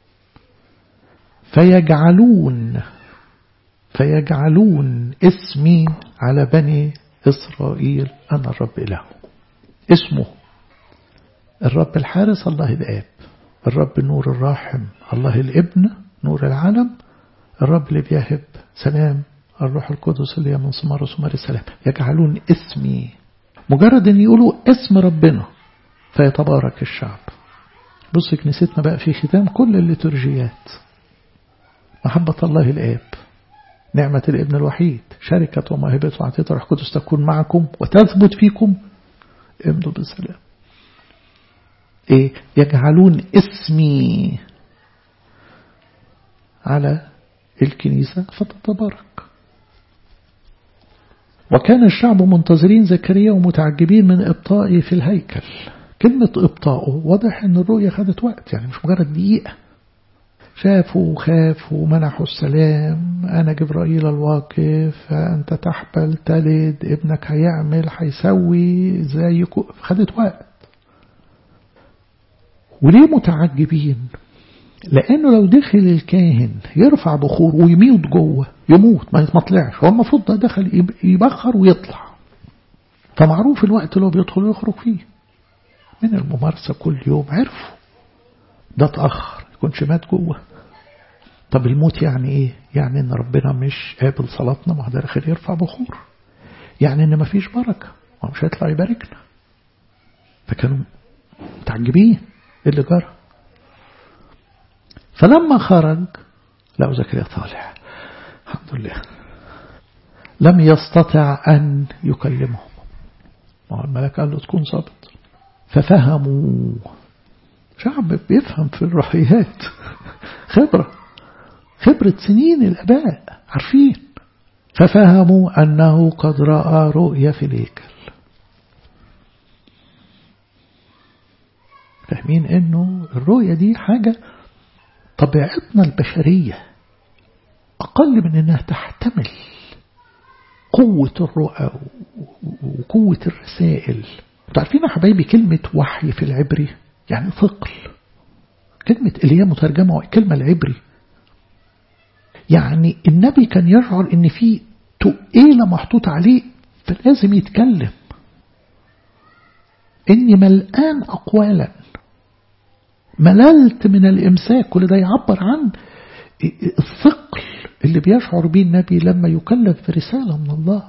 فيجعلون فيجعلون اسمي على بني إسرائيل أنا الرب إله اسمه الرب الحارس الله الآب الرب النور الراحم الله الابن نور العالم الرب اللي بيهب سلام الروح القدس اللي هي من ثمار ثمار السلام يجعلون اسمي مجرد ان يقولوا اسم ربنا فيتبارك الشعب بص كنيستنا بقى في ختام كل الليتورجيات محبة الله الآب نعمة الابن الوحيد شركة وموهبة وعطية الروح القدس تكون معكم وتثبت فيكم امضوا بالسلام ايه يجعلون اسمي على الكنيسة فتتبارك وكان الشعب منتظرين زكريا ومتعجبين من إبطائه في الهيكل كلمة إبطائه واضح أن الرؤية خدت وقت يعني مش مجرد دقيقة شافوا وخافوا ومنحوا السلام أنا جبرائيل الواقف أنت تحبل تلد ابنك هيعمل هيسوي زي خدت وقت وليه متعجبين لأنه لو دخل الكاهن يرفع بخور ويموت جوه يموت ما طلعش هو المفروض ده دخل يبخر ويطلع فمعروف الوقت اللي هو بيدخل ويخرج فيه من الممارسة كل يوم عرفوا ده اتأخر يكونش مات جوه طب الموت يعني ايه يعني ان ربنا مش قابل صلاتنا ما داخل يرفع بخور يعني ان مفيش بركة ما مش هيطلع يباركنا فكانوا متعجبين ايه اللي جرى فلما خرج لقوا زكريا طالع الحمد لله لم يستطع أن يكلمهم الملك قال له تكون صابت ففهموا شعب بيفهم في الروحيات خبرة خبرة سنين الأباء عارفين ففهموا أنه قد رأى رؤيا في الهيكل فاهمين أنه الرؤيا دي حاجة طبيعتنا البشرية أقل من أنها تحتمل قوة الرؤى وقوة الرسائل تعرفين يا حبايبي كلمة وحي في العبري يعني ثقل كلمة اللي هي مترجمة كلمة العبري يعني النبي كان يشعر ان في تقيلة محطوط عليه فلازم يتكلم اني ملآن اقوالا مللت من الامساك كل ده يعبر عن الثقل اللي بيشعر به النبي لما يكلف في رسالة من الله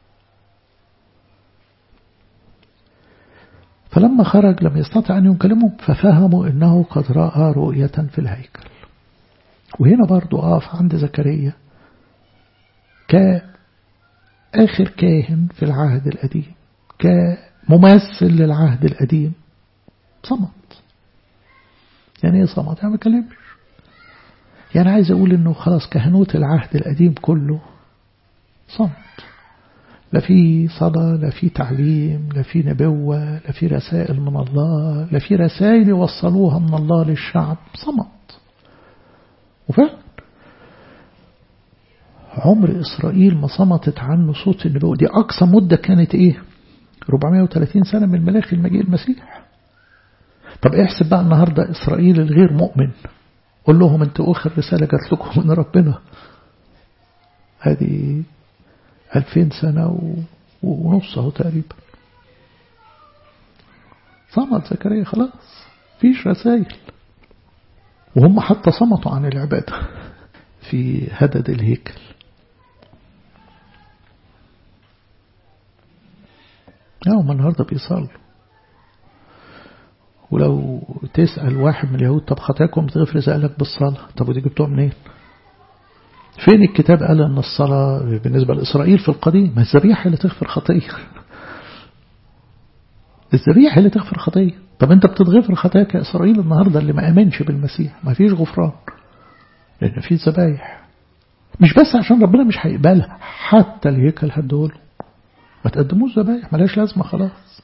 فلما خرج لم يستطع أن يكلمهم ففهموا أنه قد رأى رؤية في الهيكل وهنا برضو أقف عند زكريا كآخر كاهن في العهد القديم كممثل للعهد القديم صمت يعني ايه صمت يعني ما كلمش يعني عايز أقول أنه خلاص كهنوت العهد القديم كله صمت لا في صلاة لا في تعليم لا في نبوة لا في رسائل من الله لا في رسائل يوصلوها من الله للشعب صمت وفعلا عمر إسرائيل ما صمتت عنه صوت النبوة دي أقصى مدة كانت إيه 430 سنة من ملاخي المجيء المسيح طب احسب بقى النهاردة إسرائيل الغير مؤمن قول لهم انتوا آخر رسالة جات لكم من ربنا هذه ألفين سنة ونص اهو تقريبا صمت زكريا خلاص فيش رسائل وهم حتى صمتوا عن العبادة في هدد الهيكل هم النهاردة بيصلوا ولو تسأل واحد من اليهود طب خطاكم بتغفر سألك بالصلاة طب ودي جبتوها منين فين الكتاب قال أن الصلاة بالنسبة لإسرائيل في القديم ما الذبيحة اللي تغفر خطية الذبيحة اللي تغفر خطية طب أنت بتتغفر خطاياك يا إسرائيل النهاردة اللي ما أمنش بالمسيح ما فيش غفران لأن في ذبايح مش بس عشان ربنا مش هيقبلها حتى الهيكل هدوله ما تقدموش ذبايح ملاش لازمة خلاص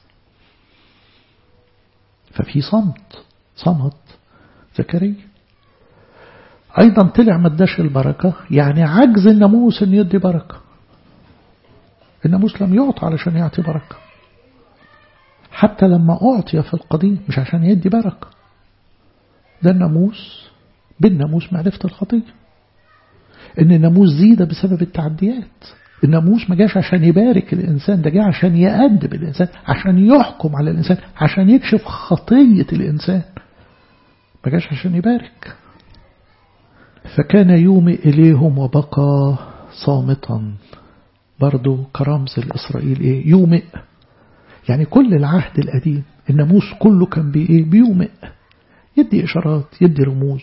ففي صمت صمت زكريا أيضا طلع ما اداش البركة يعني عجز الناموس أن يدي بركة الناموس لم يعطى علشان يعطي بركة حتى لما أعطي في القديم مش عشان يدي بركة ده الناموس بالناموس معرفة الخطية إن الناموس زيد بسبب التعديات الناموس ما جاش عشان يبارك الإنسان ده جاء عشان يأدب الإنسان عشان يحكم على الإنسان عشان يكشف خطية الإنسان ما جاش عشان يبارك فكان يومئ إليهم وبقى صامتا برضو كرمز الإسرائيل إيه يومئ يعني كل العهد القديم الناموس كله كان بإيه بيومئ يدي إشارات يدي رموز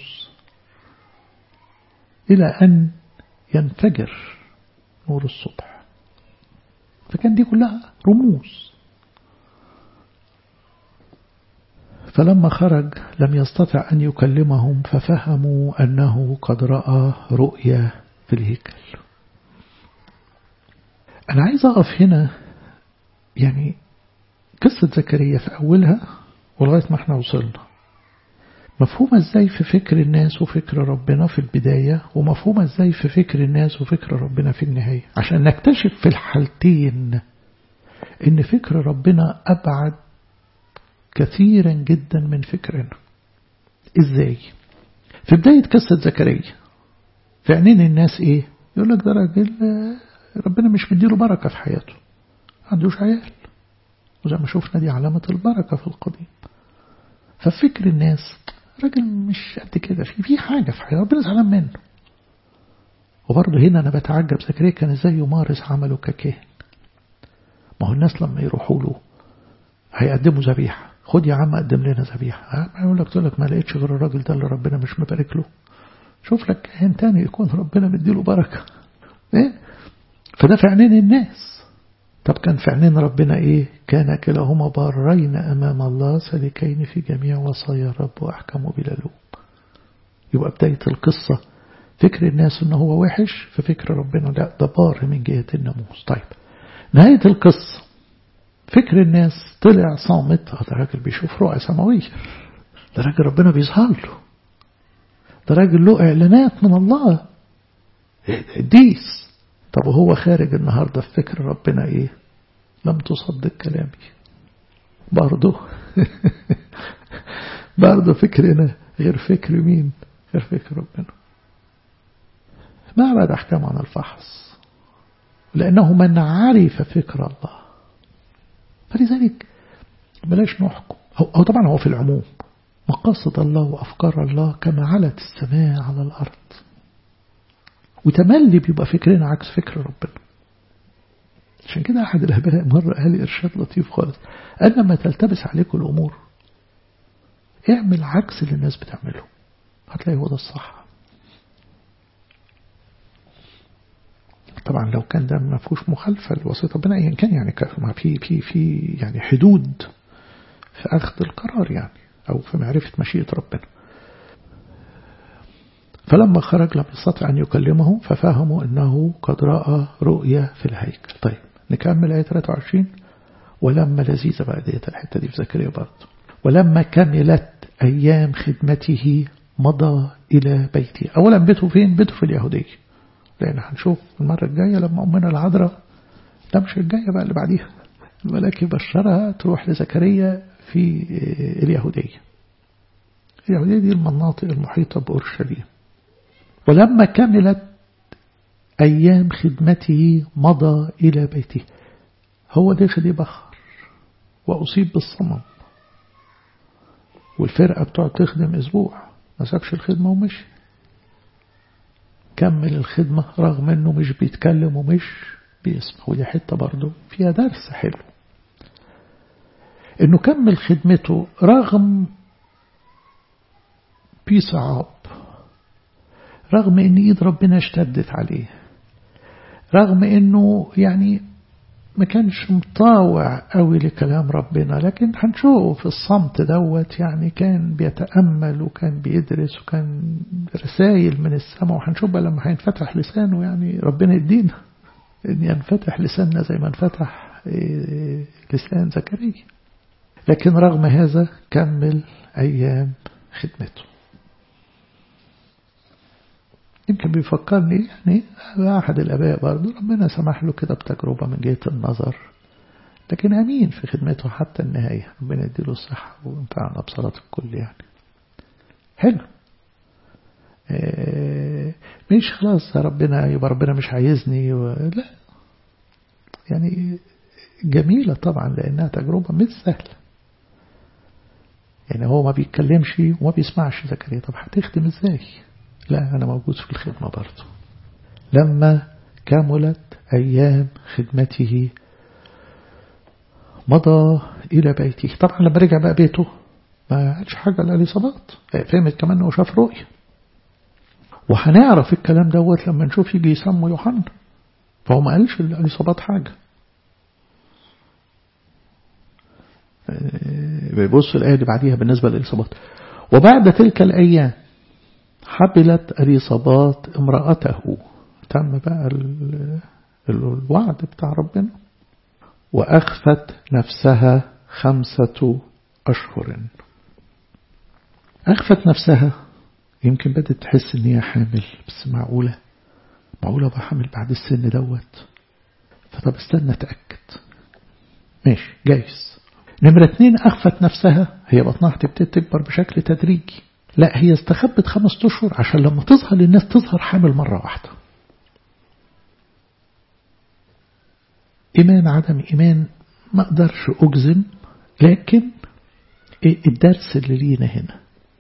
إلى أن ينفجر نور الصبح فكان دي كلها رموز فلما خرج لم يستطع أن يكلمهم ففهموا أنه قد رأى رؤيا في الهيكل أنا عايز أقف هنا يعني قصة زكريا في أولها ولغاية ما احنا وصلنا مفهومة ازاي في فكر الناس وفكر ربنا في البداية ومفهومة ازاي في فكر الناس وفكر ربنا في النهاية عشان نكتشف في الحالتين ان فكر ربنا أبعد كثيرا جدا من فكرنا ازاي في بداية قصة زكريا في عينين الناس ايه يقول لك ده راجل ربنا مش مديله بركة في حياته عندوش عيال وزي ما شفنا دي علامة البركة في القديم ففكر الناس راجل مش قد كده في في حاجة في حياته ربنا زعلان منه وبرضه هنا أنا بتعجب زكريا كان إزاي يمارس عمله ككاهن ما هو الناس لما يروحوا له هيقدموا ذبيحة خد يا عم قدم لنا ذبيحة يقول لك تقول لك ما لقيتش غير الراجل ده اللي ربنا مش مبارك له شوف لك كاهن تاني يكون ربنا مديله بركة إيه؟ فده في عينين الناس طب كان في عينين ربنا إيه كان كلاهما بارين أمام الله سالكين في جميع وصايا الرب وأحكموا بلا لوم يبقى بداية القصة فكر الناس إنه هو وحش ففكر ربنا لا ده بار من جهة الناموس طيب نهاية القصة فكر الناس طلع صامت ده راجل بيشوف رؤى سماوية ده راجل ربنا بيظهر له ده راجل له إعلانات من الله قديس طب وهو خارج النهاردة في فكر ربنا إيه لم تصدق كلامي برضه برضه فكرنا غير فكر مين غير فكر ربنا ما بعد أحكام عن الفحص لأنه من عرف فكر الله فلذلك بلاش نحكم أو طبعا هو في العموم مقاصد الله وأفكار الله كما علت السماء على الأرض وتملي بيبقى فكرنا عكس فكر ربنا عشان كده أحد الأباء مرة قال إرشاد لطيف خالص قال لما تلتبس عليكم الأمور اعمل عكس اللي الناس بتعمله هتلاقي هو ده الصح طبعا لو كان ده ما فيهوش مخالفة لوصية ربنا أيا كان يعني ما في في في يعني حدود في أخذ القرار يعني أو في معرفة مشيئة ربنا فلما خرج لم يستطع أن يكلمه ففهموا أنه قد رأى رؤيا في الهيكل طيب نكمل آية 23 ولما لذيذة بقى ديت الحتة دي في زكريا برضه ولما كملت أيام خدمته مضى إلى بيته أولا بيته فين؟ بيته في اليهودية لأن هنشوف المرة الجاية لما أمنا العذراء لا مش الجاية بقى اللي بعديها الملاك يبشرها تروح لزكريا في اليهودية اليهودية دي المناطق المحيطة بأورشليم ولما كملت أيام خدمته مضى إلى بيته هو داخل يبخر وأصيب بالصمم والفرقة بتقعد تخدم أسبوع ما سابش الخدمة ومشي كمل الخدمة رغم أنه مش بيتكلم ومش بيسمع ودي حتة برضه فيها درس حلو أنه كمل خدمته رغم في صعاب رغم أن إيد ربنا اشتدت عليه رغم أنه يعني ما كانش مطاوع قوي لكلام ربنا لكن هنشوف الصمت دوت يعني كان بيتأمل وكان بيدرس وكان رسائل من السماء وهنشوف بقى لما هينفتح لسانه يعني ربنا يدينا ان ينفتح لساننا زي ما انفتح لسان زكريا لكن رغم هذا كمل أيام خدمته يمكن بيفكرني يعني أحد الآباء برضه ربنا سمح له كده بتجربة من جهة النظر لكن أمين في خدمته حتى النهاية ربنا يديله الصحة وينفعنا بصلاة الكل يعني حلو إيه مش خلاص ربنا يبقى ربنا مش عايزني و... لا يعني جميلة طبعا لأنها تجربة مش سهلة يعني هو ما بيتكلمش وما بيسمعش زكريا طب هتخدم ازاي لا أنا موجود في الخدمة برضه لما كملت أيام خدمته مضى إلى بيته طبعا لما رجع بقى بيته ما قالش حاجة لإليصابات فهمت كمان أنه شاف رؤية وهنعرف الكلام دوت لما نشوف يجي يسموا يوحنا فهو ما قالش لإليصابات حاجة بيبص الآية اللي بعديها بالنسبة لإليصابات وبعد تلك الأيام حبلت أليصابات امرأته تم بقى الوعد بتاع ربنا وأخفت نفسها خمسة أشهر أخفت نفسها يمكن بدأت تحس إن هي حامل بس معقولة معقولة بقى حامل بعد السن دوت فطب استنى أتأكد ماشي جايز نمرة اتنين أخفت نفسها هي بطنها هتبتدي تكبر بشكل تدريجي لا هي استخبت خمس أشهر عشان لما تظهر للناس تظهر حامل مرة واحدة إيمان عدم إيمان ما أقدرش أجزم لكن الدرس اللي لينا هنا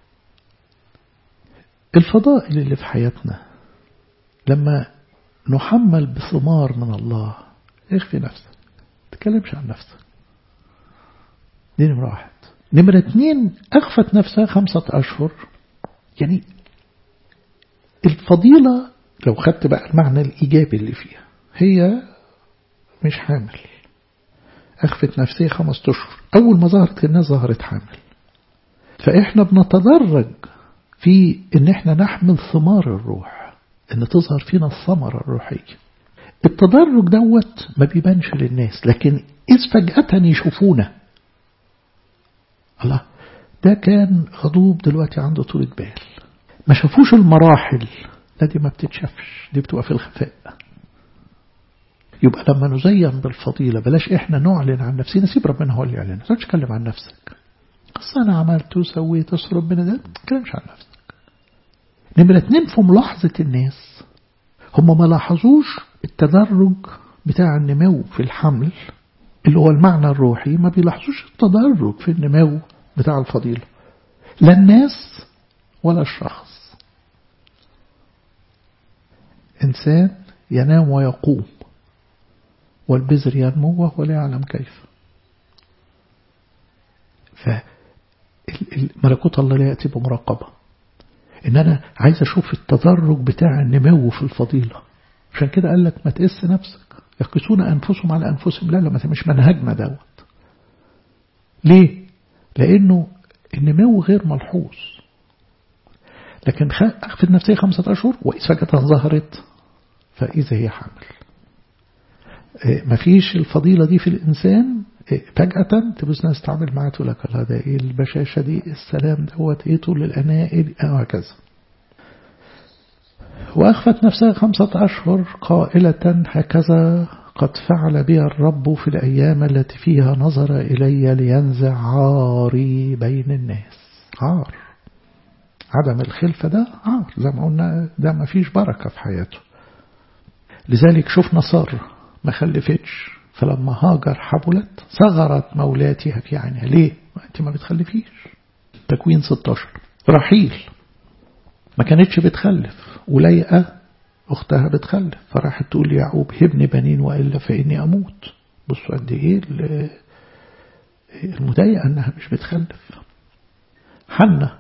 الفضائل اللي في حياتنا لما نحمل بثمار من الله اخفي نفسك تكلمش عن نفسك دي نمرة واحد نمرة اتنين أخفت نفسها خمسة أشهر يعني الفضيلة لو خدت بقى المعنى الإيجابي اللي فيها هي مش حامل أخفت نفسها خمسة أشهر أول ما ظهرت للناس ظهرت حامل فإحنا بنتدرج في إن إحنا نحمل ثمار الروح إن تظهر فينا الثمرة الروحية التدرج دوت ما بيبانش للناس لكن إذ فجأة يشوفونا الله ده كان غضوب دلوقتي عنده طولة بال ما شافوش المراحل لا دي ما بتتشافش دي بتبقى في الخفاء يبقى لما نزين بالفضيلة بلاش احنا نعلن عن نفسنا سيب ربنا هو اللي يعلن ما تتكلم عن نفسك اصل انا عملت وسويت اصل ربنا ده ما تتكلمش عن نفسك نمرة اتنين في ملاحظة الناس هم ما لاحظوش التدرج بتاع النمو في الحمل اللي هو المعنى الروحي ما بيلاحظوش التدرج في النمو بتاع الفضيلة لا الناس ولا الشخص إنسان ينام ويقوم والبذر ينمو وهو لا يعلم كيف فملكوت الله لا يأتي بمراقبة إن أنا عايز أشوف التدرج بتاع النمو في الفضيلة عشان كده قال لك ما تقس نفسك يقسون أنفسهم على أنفسهم لا لا ما مش منهجنا دوت ليه؟ لأنه النمو غير ملحوظ لكن أخفت نفسها خمسة أشهر وإذا فجأة ظهرت فإذا هي حامل مفيش الفضيلة دي في الإنسان فجأة تبص ناس تعمل معاه تقول لك هذا إيه البشاشة دي السلام دوت إيه طول الأناء وهكذا وأخفت نفسها خمسة أشهر قائلة هكذا قد فعل بي الرب في الأيام التي فيها نظر إلي لينزع عاري بين الناس عار عدم الخلفة ده عار زي ما قلنا ده ما فيش بركة في حياته لذلك شفنا صار ما خلفتش فلما هاجر حبلت صغرت مولاتها في عينها ليه؟ انت ما بتخلفيش تكوين 16 رحيل ما كانتش بتخلف ولايقة أختها بتخلف فراحت تقول ليعقوب هبني بنين وإلا فإني أموت بصوا قد إيه المضايقة أنها مش بتخلف حنة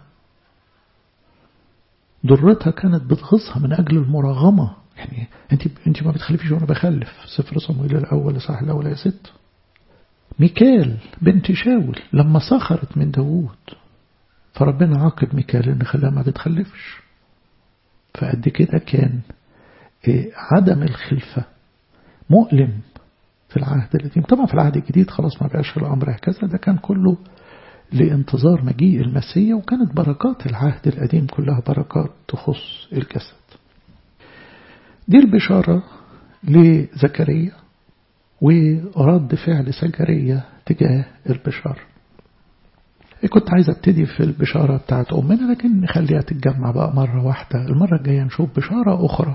ضرتها كانت بتغصها من أجل المراغمة يعني أنت أنت ما بتخلفيش وأنا بخلف سفر صمويل الأول صح الأول يا ست ميكال بنت شاول لما سخرت من داوود فربنا عاقب ميكال إن خلاها ما بتخلفش فقد كده كان عدم الخلفة مؤلم في العهد القديم طبعا في العهد الجديد خلاص ما بقاش الأمر هكذا ده كان كله لانتظار مجيء المسيح وكانت بركات العهد القديم كلها بركات تخص الجسد دي البشارة لزكريا ورد فعل زكريا تجاه البشارة كنت عايز ابتدي في البشارة بتاعت أمنا لكن نخليها تتجمع بقى مرة واحدة المرة الجاية نشوف بشارة أخرى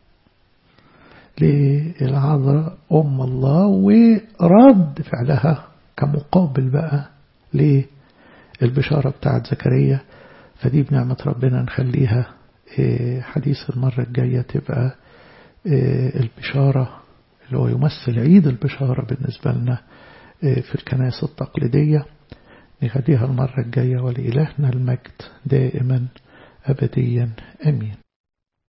للعذراء أم الله ورد فعلها كمقابل بقى للبشارة بتاعت زكريا فدي بنعمة ربنا نخليها حديث المرة الجاية تبقى البشارة اللي هو يمثل عيد البشارة بالنسبة لنا في الكنائس التقليدية نخليها المرة الجاية ولإلهنا المجد دائما أبديا أمين